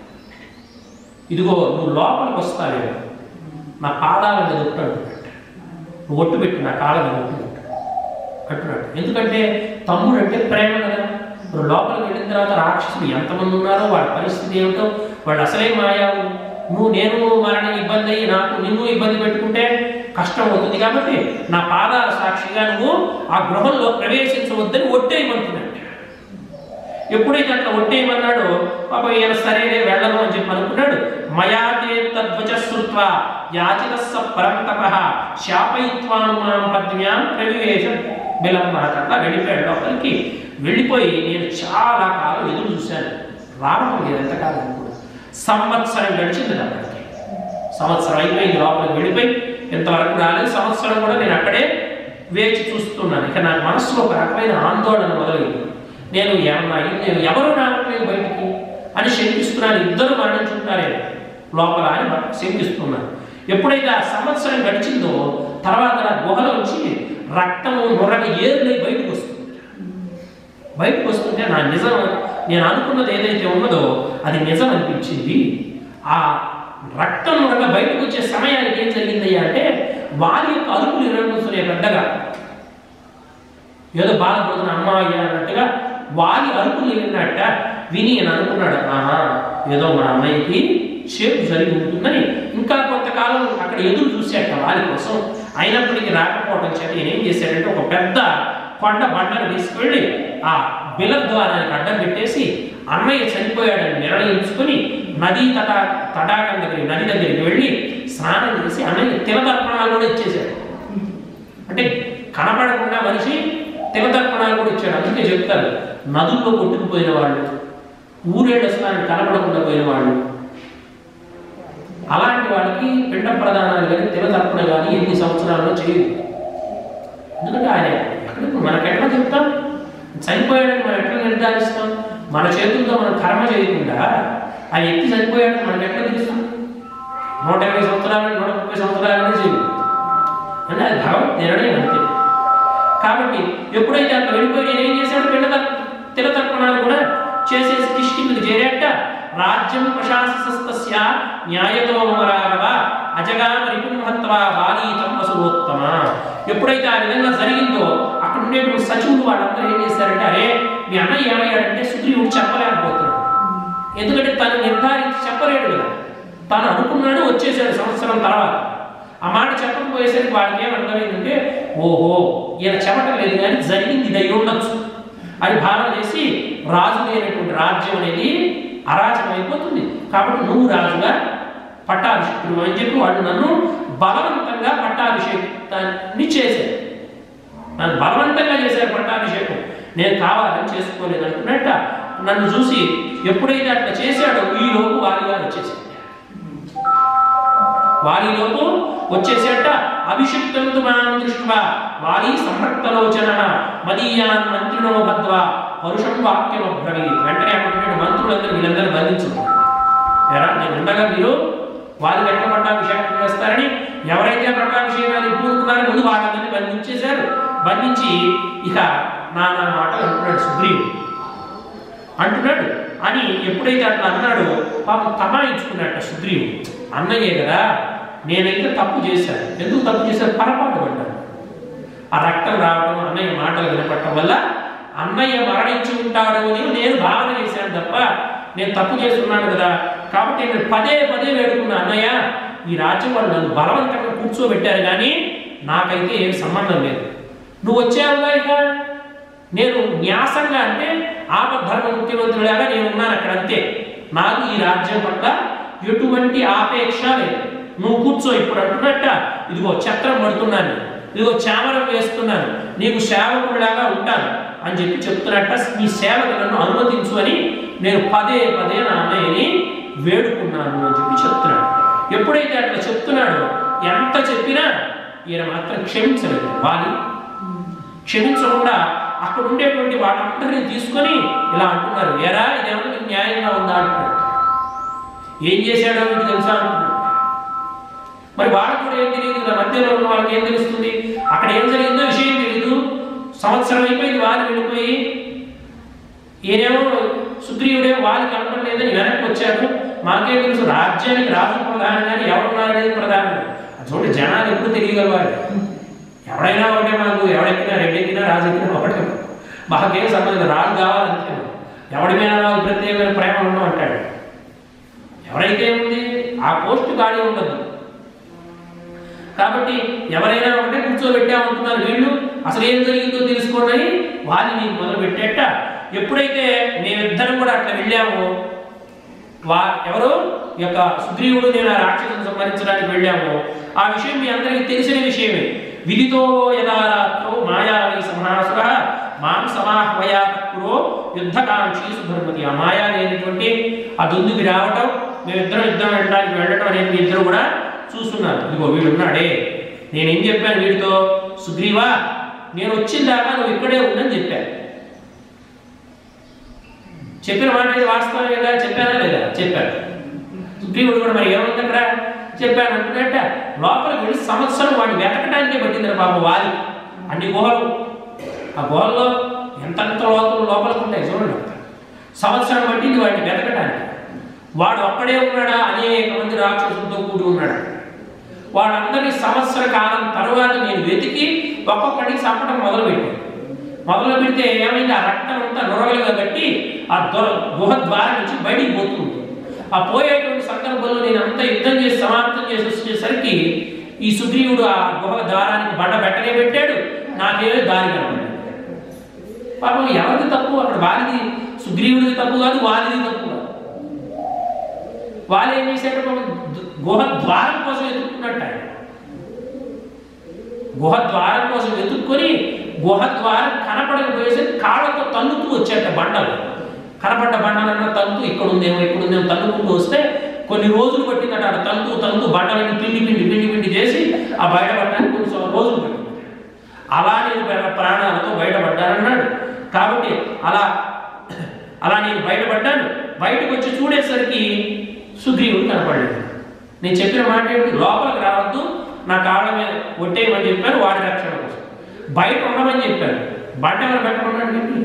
ఇదిగో నువ్వు లోపలికి వస్తావేమో నా పాదాల మీద ఉంటాడు నువ్వు ఒట్టు పెట్టు నా కాళ్ళ మీద ఒట్టు పెట్టు అంటున్నాడు ఎందుకంటే తమ్ముడు అంటే ప్రేమ కదా ఇప్పుడు లోపలికి వెళ్ళిన తర్వాత రాక్షసులు ఎంతమంది ఉన్నారో వాళ్ళ పరిస్థితి ఏమిటో వాళ్ళు అసలే మాయావు నువ్వు నేను మరణ ఇబ్బంది అయ్యి నాకు నిన్ను ఇబ్బంది పెట్టుకుంటే కష్టం అవుతుంది కాబట్టి నా పాదాల సాక్షిగా నువ్వు ఆ గృహంలో ప్రవేశించవద్దని ఒట్టేయమంటున్నాడు ఎప్పుడైతే అట్లా ఒట్టేయమన్నాడో పాప ఈయన సరేనే వెళ్ళను అని చెప్పి అనుకున్నాడు మయాతే తద్వచ శ్రుత్వ యాచితస్స పరంతప శాపయిత్వానుమాం పద్మ్యాం ప్రవివేశం విలంబనట అట్లా వెళ్ళిపోయాడు లోపలికి వెళ్ళిపోయి నేను చాలా కాలం ఎదురు చూశాను రావడం లేదు ఎంతకాలం కూడా సంవత్సరం గడిచింది అక్కడికి సంవత్సరం అయిపోయింది లోపలికి వెళ్ళిపోయి ఇంతవరకు రాలేదు సంవత్సరం కూడా నేను అక్కడే వేచి చూస్తున్నాను ఇక నా మనసులో ఒక రకమైన ఆందోళన మొదలైంది నేను ఏమన్నా అయ్యింది? నేను ఎవరు రావట్లేదు బయటికి అని శంకిస్తున్నాను ఇద్దరు మరణించుంటారేమో లోపల అని శంకిస్తున్నాను ఎప్పుడైతే ఆ సంవత్సరం గడిచిందో తర్వాత నా గుహలోంచి రక్తము నొరగ ఏరులై బయటకు వస్తుంది బయటకు వస్తుంటే నా నిజం నేను అనుకున్నది ఏదైతే ఉన్నదో అది నిజం అనిపించింది ఆ రక్తం నొరగ బయటకు వచ్చే సమయానికి ఏం జరిగిందయ్యా అంటే వారి యొక్క అరుపులు వినబడుతున్నాయి పెద్దగా ఏదో బాధపడుతున్న అమ్మాయి అన్నట్టుగా వారి అరుపులు విన్నట్ట విని అని అనుకున్నాడు ఆహా ఏదో మా అమ్మాయికి చేపు జరిగి ఉంటుందని ఇంకా కొంతకాలం అక్కడ ఎదురు చూశాక వారి కోసం అయినప్పటికీ రాకపోవడం చేత ఈయన ఏం చేశాడంటే ఒక పెద్ద కొండ బండను తీసుకెళ్ళి ఆ బిల ద్వారానికి అడ్డం పెట్టేసి అన్నయ్య చనిపోయాడని నిర్ణయించుకుని నదీ తటా తటాకం దగ్గరికి నది దగ్గరికి వెళ్ళి స్నానం చేసి అన్నయ్య తిలదర్పణాలు కూడా ఇచ్చేశాడు అంటే కనపడకుండా మనిషి తిలదర్పణాలు కూడా ఇచ్చాడు అందుకే చెప్తారు నదుల్లో కొట్టుకుపోయిన వాళ్ళు ఊరేళ్ళు స్నానం కనపడకుండా పోయిన వాళ్ళు అలాంటి వాళ్ళకి పిండ ప్రదానాలు కానీ తిలదర్పణ కానీ ఎన్ని సంవత్సరాల్లో చేయదు ఎందుకంటే ఆయన ఎక్కడ మనకు ఎట్లా చెప్తాం చనిపోయాడని మనం ఎట్లా నిర్ధారిస్తాం మన చేతులతో మనం కర్మ చేయకుండా ఆ వ్యక్తి చనిపోయాడని మనకు ఎట్లా తెలుస్తాం నూట ఇరవై సంవత్సరాలు నూట ముప్పై సంవత్సరాలు చేయదు అంటే అది భగవత్ నిర్ణయం అంతే కాబట్టి ఎప్పుడైతే అట్లా వెళ్ళిపోయి నేను ఏం చేశాడు పిండ తిలతర్పణాలు కూడా చేసేసి కిష్కిందుకు చేరేట రాజ్యం ప్రశాసస్తస్య న్యాయతో మమరాగవ అజగామ రిపుమహత్వ బాలీతం వసులోత్తమ ఎప్పుడైతే ఆ విధంగా జరిగిందో అక్కడ ఉండేటువంటి సచివులు వాళ్ళందరూ ఏం చేశారంటే అరే మీ అన్నయ్య ఏమయ్యాడంటే సుగ్రీవుడు చెప్పలేకపోతున్నాడు ఎందుకంటే తను నిర్ధారించి చెప్పలేడు కదా తను అనుకున్నాడు వచ్చేసాడు సంవత్సరం తర్వాత ఆ మాట చెప్పకపోయేసరికి వాళ్ళకి ఏం అర్థమైందంటే ఓహో ఈయన చెప్పటం లేదు కానీ జరిగింది ఇది అయి ఉండొచ్చు అని భావన చేసి రాజు లేనటువంటి రాజ్యం అనేది అరాచకం అయిపోతుంది కాబట్టి నువ్వు రాజుగా పట్టాభిషిక్తుడు అని చెప్పి వాళ్ళు నన్ను బలవంతంగా పట్టాభిషేకాన్ని చేశారు నన్ను బలవంతంగా చేశారు పట్టాభిషేకం నేను కావాలని చేసుకోలేదు అనుకున్నట్ట నన్ను చూసి ఎప్పుడైతే అట్లా చేశాడో ఈ లోపు వారి గారు వచ్చేసాడు వారిలోపు వచ్చేసేట అభిషిక్తంతు మాం దృష్ట్వా వారి సంరక్తలోచన మదీయాన్ మంత్రినో భద్వా పరుషం వాక్యం అబ్రవీత్ వెంటనే అక్కడ మంత్రులందరూ వీళ్ళందరూ బంధించుకున్నారు ఎరా నేను ఉండగా మీరు వారికి ఎట్లా పట్టాభిషేకం చేస్తారని ఎవరైతే పట్టాభిషేకాన్ని పూనుకున్నారో ముందు వాళ్ళందరినీ బంధించేశారు బంధించి ఇక నానా మాటలు అంటున్నాడు సుగ్రీవుడు అంటున్నాడు అని ఎప్పుడైతే అట్లా అన్నాడో పాపం తమాయించుకున్నట్ట సుగ్రీవుడు అన్నయ్యే కదా నేనైతే తప్పు చేశాను ఎందుకు తప్పు చేశాను పొరపాటు పడ్డాను ఆ రక్తం రావడం అన్నయ్య మాటలు వినపడటం వల్ల అన్నయ్య మరణించి ఉంటాడు అని నేను భావన చేశాను తప్ప నేను తప్పు చేస్తున్నాను కదా కాబట్టి నేను పదే పదే వేడుకున్న అన్నయ్య ఈ రాజ్యం వాళ్ళు నన్ను బలవంతంగా కూర్చోబెట్టారు కానీ నాకైతే ఏం సంబంధం లేదు నువ్వు వచ్చావుగా ఇక నేను న్యాసంగా అంటే ఆపద్ధర్మ ముఖ్యమంత్రులాగా నేను ఉన్నాను అక్కడ అంతే నాకు ఈ రాజ్యం పట్ల ఎటువంటి ఆపేక్ష లేదు నువ్వు కూర్చో ఇప్పుడు అంటున్నట్ట ఇదిగో చక్రం పడుతున్నాను ఇదిగో చామరం వేస్తున్నాను నీకు సేవకుడిలాగా ఉంటాను అని చెప్పి చెప్తున్నట్ట నీ సేవకు నన్ను అనుమతించు అని నేను పదే పదే నా అన్నయ్యని వేడుకున్నాను అని చెప్పి చెప్తున్నాడు ఎప్పుడైతే అట్లా చెప్తున్నాడో ఎంత చెప్పినా ఈయన మాత్రం క్షమించలేదు వాలి క్షమించకుండా అక్కడ ఉండేటువంటి వాళ్ళందరినీ తీసుకొని ఇలా అంటున్నారు ఎరా ఇదేమన్నా మీకు న్యాయంగా ఉందా అంటున్నాడు ఏం చేశాడో మీకు తెలుసా అంటున్నాడు మరి వాళ్ళకు కూడా ఏం తెలియదు కదా మధ్యలో ఉన్న వాళ్ళకి ఏం తెలుస్తుంది అక్కడ ఏం జరిగిందో విషయం తెలియదు సంవత్సరం అయిపోయింది వాళ్ళు వెళ్ళిపోయి ఈయనేమో సుగ్రీవుడేమో వాళ్ళు కనపడలేదని వెనక్కి వచ్చాడు మాకేం తెలుసు రాజ్యానికి రాజు ప్రధానం కానీ ఎవరున్నారు అనేది ప్రధానం చూడండి జనాలు ఎప్పుడు తెలియగలవాడు ఎవడైనా ఒకటే మాకు ఎవడెక్కినా రెండెక్కినా రాజు ఎక్కినా ఒకటే మాకేం సంబంధం రాజు కావాలంటే ఎవడి మీద నాకు ప్రత్యేకమైన ప్రేమ ఉండడం అంటాడు ఎవరైతే ఉంది ఆ పోస్ట్ ఖాళీ ఉండదు కాబట్టి ఎవరైనా ఒకటే కూర్చోబెట్టామంటున్నారు వీళ్ళు అసలు ఏం జరిగిందో తెలుసుకోండి అని వాళ్ళు నీకు మొదలు పెట్టేట ఎప్పుడైతే మేమిద్దరం కూడా అట్లా వెళ్ళామో వా ఎవరు ఈ యొక్క సుగ్రీవుడు నేను ఆ రాక్షసుని సంహరించడానికి వెళ్ళాము ఆ విషయం మీ అందరికీ తెలిసిన విషయమే విదితో యథారాత్రో మాయావి సంహాసుర మాం సమాహ్వయా తక్కువ యుద్ధకాంక్షి సుధర్మతి ఆ మాయా లేనటువంటి ఆ దుందుకి రావటం మేమిద్దరం యుద్ధం వెళ్ళడానికి వెళ్ళటం అనేది మీ ఇద్దరు కూడా చూస్తున్నారు ఇదిగో వీడు ఉన్నాడే నేనేం చెప్పాను వీడితో సుగ్రీవా నేను వచ్చిన దాకా నువ్వు ఇక్కడే ఉండని చెప్పాను చెప్పిన మాట ఇది వాస్తవమేగా చెప్పానా లేదా చెప్పాను సుగ్రీవుడు కూడా మరి ఏముంది అక్కడ చెప్పాను అంటున్నట్ట లోపలికి వెళ్ళి సంవత్సరం వాడిని వెతకడానికే పట్టింది పాప వాలి అన్ని గుహలు ఆ గుహల్లో ఎంతంత లోతులు లోపలికి ఉంటాయి చూడండి సంవత్సరం పట్టింది వాడిని వెతకడానికి వాడు ఒక్కడే ఉన్నాడా అనేక మంది రాక్షసులతో కూడి ఉన్నాడు వాళ్ళందరినీ సంవత్సర కాలం తర్వాత నేను వెతికి ఒక్కొక్కడిని చంపడం మొదలుపెట్టాను మొదలు పెడితే ఏమైంది ఆ రక్తం అంతా నొరగలుగా కట్టి ఆ దొర గుహ ద్వారం నుంచి బయటికి పోతుంది ఆ పోయేటువంటి సందర్భంలో నేను అంతా యుద్ధం చేసి సమాప్తం చేసి వచ్చేసరికి ఈ సుగ్రీవుడు ఆ గుహ ద్వారానికి బండ పెట్టనే పెట్టాడు నాకేమో దారి కనపడింది పాపం ఎవరిది తప్పు అక్కడ వారిది సుగ్రీవుడిది తప్పు కాదు వారిది తప్పు కాదు వాళ్ళు ఏం చేశాడు పాపం గుహ ద్వారం కోసం ఎత్తుక్కున్నట్టు ఆయన గుహ ద్వారం కోసం వెతుక్కొని గుహ ద్వారం కనపడకపోయేసరికి కాళ్ళతో తన్నుతూ వచ్చేట బండలు కనపడ్డ బండలన్న తంతు ఇక్కడ ఉందేమో ఇక్కడ ఉందేమో తన్నుకుంటూ వస్తే కొన్ని రోజులు పట్టిందట ఆడ తంతు తంతు బండలని పిండి పిండి పిండి పిండి చేసి ఆ బయటపడడానికి కొన్ని సం- రోజులు పట్టింది అలా నేను ప్ర- ప్రాణాలతో బయటపడ్డానన్నాడు కాబట్టి అలా అలా నేను బయటపడ్డాను బయటకు వచ్చి చూడేసరికి సుగ్రీవుడు కనపడలేదు నేను చెప్పిన మాట ఏంటి లోపలికి రావద్దు నా కాళ్ళ మీద ఒట్టేయమని చెప్పారు వాడి రక్షణ కోసం బయట ఉండమని చెప్పారు బండ ఎవరు పెట్టమన్నాడు ఏంటి?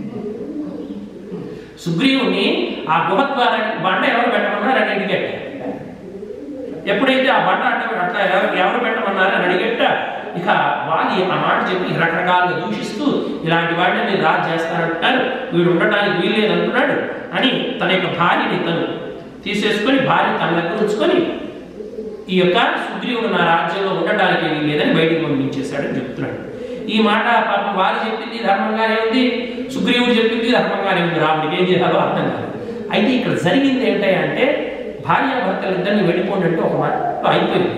సుగ్రీవుని ఆ గుహద్వారానికి బండ ఎవరు పెట్టమన్నారు అని అడిగేట ఎప్పుడైతే ఆ బండ అడ్డ అట్లా ఎవరు ఎవరు పెట్టమన్నారు అని అడిగేట ఇక వాలి ఆ మాట చెప్పి రకరకాలుగా దూషిస్తూ ఇలాంటి వాడిని మీరు రాజు చేస్తారంటున్నారు వీడు ఉండటానికి వీల్లేదు అంటున్నాడు అని తన యొక్క భార్యని తను తీసేసుకొని భార్య తన దగ్గర ఉంచుకొని ఈ యొక్క సుగ్రీవుడు నా రాజ్యంలో ఉండటానికి వీల్లేదని బయటికి పంపించేశాడని చెప్తున్నాడు ఈ మాట పాపం వారు చెప్పింది ధర్మంగానే ఉంది సుగ్రీవుడు చెప్పింది ధర్మంగానే ఉంది రాముడికి ఏం చేయాలో అర్థం కాదు అయితే ఇక్కడ జరిగింది ఏంటంటే భార్య భర్తలు ఇద్దరిని వెళ్ళిపోండి అంటే ఒక మాట అయిపోయింది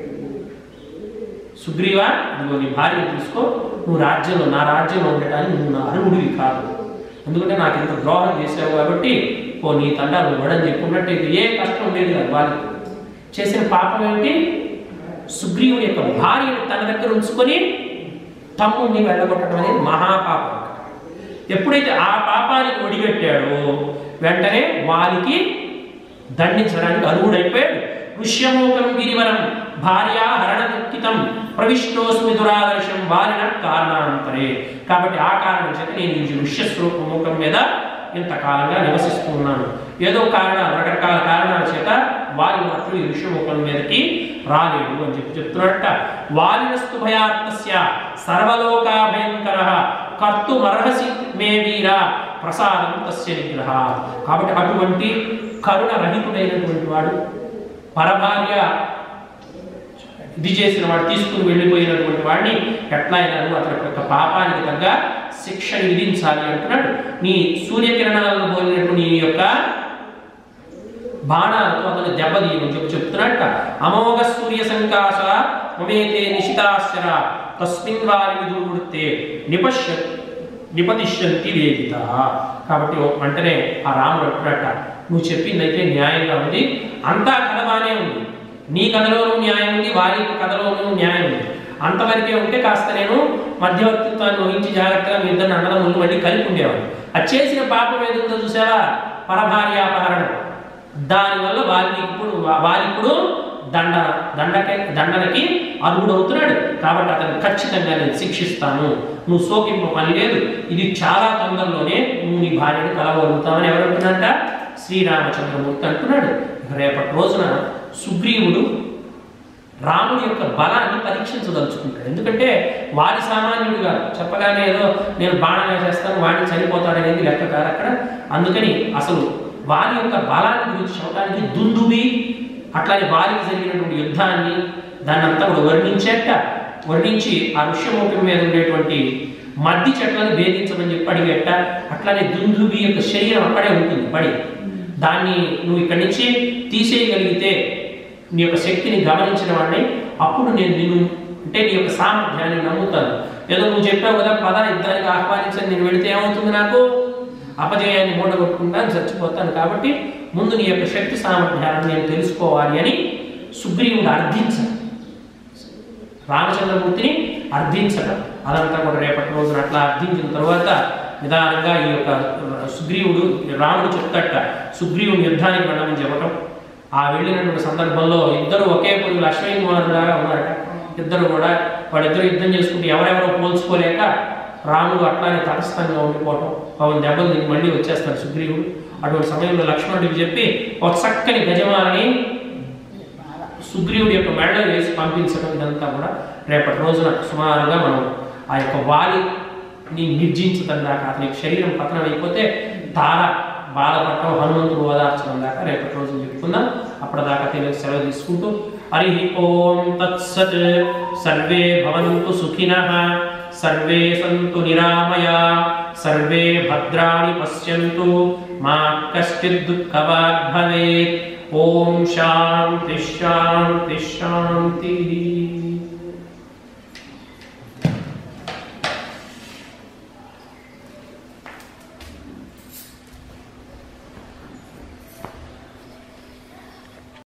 సుగ్రీవా ఇదిగో నీ భార్య తీసుకో నువ్వు రాజ్యంలో నా రాజ్యంలో ఉండటానికి నువ్వు నా అర్హుడివి కాదు ఎందుకంటే నాకు ఇంత ద్రోహం చేసావు కాబట్టి ఓ నీ తండాలు ఇవ్వడని చెప్పుకున్నట్టు ఇది ఏ కష్టం ఉండేది కాదు వాళ్ళకి చేసిన పాపం ఏంటి సుగ్రీవుని యొక్క భార్యను తన దగ్గర ఉంచుకొని తమ్ముడిని వెళ్ళగొట్టడం అనేది మహాపాపం ఎప్పుడైతే ఆ పాపానికి ఒడిగట్టాడో వెంటనే వారికి దండించడానికి అర్హుడైపోయాడు ఋష్యమూకం గిరివరం భార్య హరణదుఃఖితం ప్రవిష్టోస్మి దురాదర్శం వారిన కారణాంతరే కాబట్టి ఆ కారణం చేత నేను ఈ ఋష్య స్వరూపముఖం మీద ఇంతకాలంగా నివసిస్తూ ఉన్నాను ఏదో కారణాలు రకరకాల కారణాల చేత వారి మాత్రం ఈ ఋష్యముఖం మీదకి రాలేడు అని చెప్పి చెప్తున్నట్ట వారినస్తు భయాత్మస్య సర్వలోకా భయంకర కర్తుమర్హసి మే వీర ప్రసాదం తస్య నిగ్రహ కాబట్టి అటువంటి కరుణ రహితుడైనటువంటి వాడు పరభార్య ఇది చేసిన వాడు తీసుకుని వెళ్ళిపోయినటువంటి వాడిని ఎట్లా అయినాను అతని యొక్క పాపానికి తగ్గ శిక్షను విధించాలి అంటున్నాడు నీ సూర్యకిరణాలను పోలినటువంటి నీ యొక్క బాణాలతో అతను దెబ్బతీయమని చెప్పి చెప్తున్నట్ట అమోఘ సూర్య సంకాశ మమేతే నిశితాశ్చర తస్మిన్ వారి విదుర్వృత్తే నిపశ్య నిపతిష్యంతి వేదిత కాబట్టి ఓ వెంటనే ఆ రాముడు అంటున్నట్ట నువ్వు చెప్పిందైతే న్యాయంగా ఉంది అంతా కథ బానే ఉంది నీ కథలోనూ న్యాయం ఉంది వారి కథలోనూ న్యాయం ఉంది అంతవరకే ఉంటే కాస్త నేను మధ్యవర్తిత్వాన్ని వహించి జాగ్రత్తగా మీ ఇద్దరు అన్నదమ్ములు మళ్ళీ కలిపి ఉండేవాడు అది చేసిన పాపం ఏదుందో చూసావా పరభార్యాపహరణం దానివల్ల వారికి ఇప్పుడు వారి ఇప్పుడు దండ దండకి దండనకి అర్హుడు అవుతున్నాడు కాబట్టి అతను ఖచ్చితంగా నేను శిక్షిస్తాను నువ్వు సోకింపు పని లేదు ఇది చాలా తొందరలోనే నువ్వు నీ భార్యను కలవగలుగుతావని ఎవరు అంటున్నారట శ్రీరామచంద్రమూర్తి అంటున్నాడు రేపటి రోజున సుగ్రీవుడు రాముడి యొక్క బలాన్ని పరీక్షించదలుచుకుంటాడు ఎందుకంటే వాడి సామాన్యుడు కాదు చెప్పగానే ఏదో నేను బాణంగా చేస్తాను వాడిని చనిపోతాడనేది లెక్క కాదు అక్కడ అందుకని అసలు వారి యొక్క బలాన్ని గురించి చెప్పడానికి దుందుబి అట్లానే వారికి జరిగినటువంటి యుద్ధాన్ని దాన్ని అంతా కూడా వర్ణించేట వర్ణించి ఆ ఋష్యమూపం మీద ఉండేటువంటి మద్ది చెట్లను భేదించమని చెప్పి అడిగేట అట్లానే దుందుబి యొక్క శరీరం అక్కడే ఉంటుంది పడి దాన్ని నువ్వు ఇక్కడి నుంచి తీసేయగలిగితే నీ యొక్క శక్తిని గమనించిన వాడిని అప్పుడు నేను నిన్ను అంటే నీ యొక్క సామర్థ్యాన్ని నమ్ముతాను ఏదో నువ్వు చెప్పావు కదా పద యుద్ధానికి ఆహ్వానించని నేను వెళితే ఏమవుతుంది నాకు అపజయాన్ని మూడగొట్టుకుంటాను చచ్చిపోతాను కాబట్టి ముందు నీ యొక్క శక్తి సామర్థ్యాన్ని నేను తెలుసుకోవాలి అని సుగ్రీవుడు అర్థించాడు రామచంద్రమూర్తిని అర్థించడం అదంతా కూడా రేపటి రోజున అట్లా అర్థించిన తర్వాత నిదానంగా ఈ యొక్క సుగ్రీవుడు రాముడు చెప్తట సుగ్రీవుని యుద్ధానికి వెళ్ళమని చెప్పటం ఆ వెళ్ళినటువంటి సందర్భంలో ఇద్దరు ఒకే పురుగులు అశ్వని కుమారులాగా ఉన్నారట ఇద్దరు కూడా వాళ్ళిద్దరు యుద్ధం చేసుకుంటూ ఎవరెవరో పోల్చుకోలేక రాముడు అట్లానే తటస్థంగా ఉండిపోవటం పవన్ దెబ్బలు తిని మళ్ళీ వచ్చేస్తాడు సుగ్రీవుడు అటువంటి సమయంలో లక్ష్మణుడికి చెప్పి ఒక చక్కని గజమాలని సుగ్రీవుడి యొక్క మెడలో వేసి పంపించడం ఇదంతా కూడా రేపటి రోజున సుమారుగా మనం ఆ యొక్క వాలిని నిర్జించడం దాకా అతని యొక్క శరీరం పతనం అయిపోతే తార బాధపడటం హనుమంతుడు ఓదార్చడం దాకా రేపటి రోజున చెప్పుకుందాం అప్పటిదాకా తెలియదు సెలవు తీసుకుంటూ హరి ఓం తత్సత్ సర్వే భవంతు సుఖినః సర్వే సంతు నిరామయా సర్వే భద్రాణి పశ్యంతు మా కశ్చిద్ దుఃఖవాగ్ భవేత్ ఓం శాంతి శాంతి శాంతి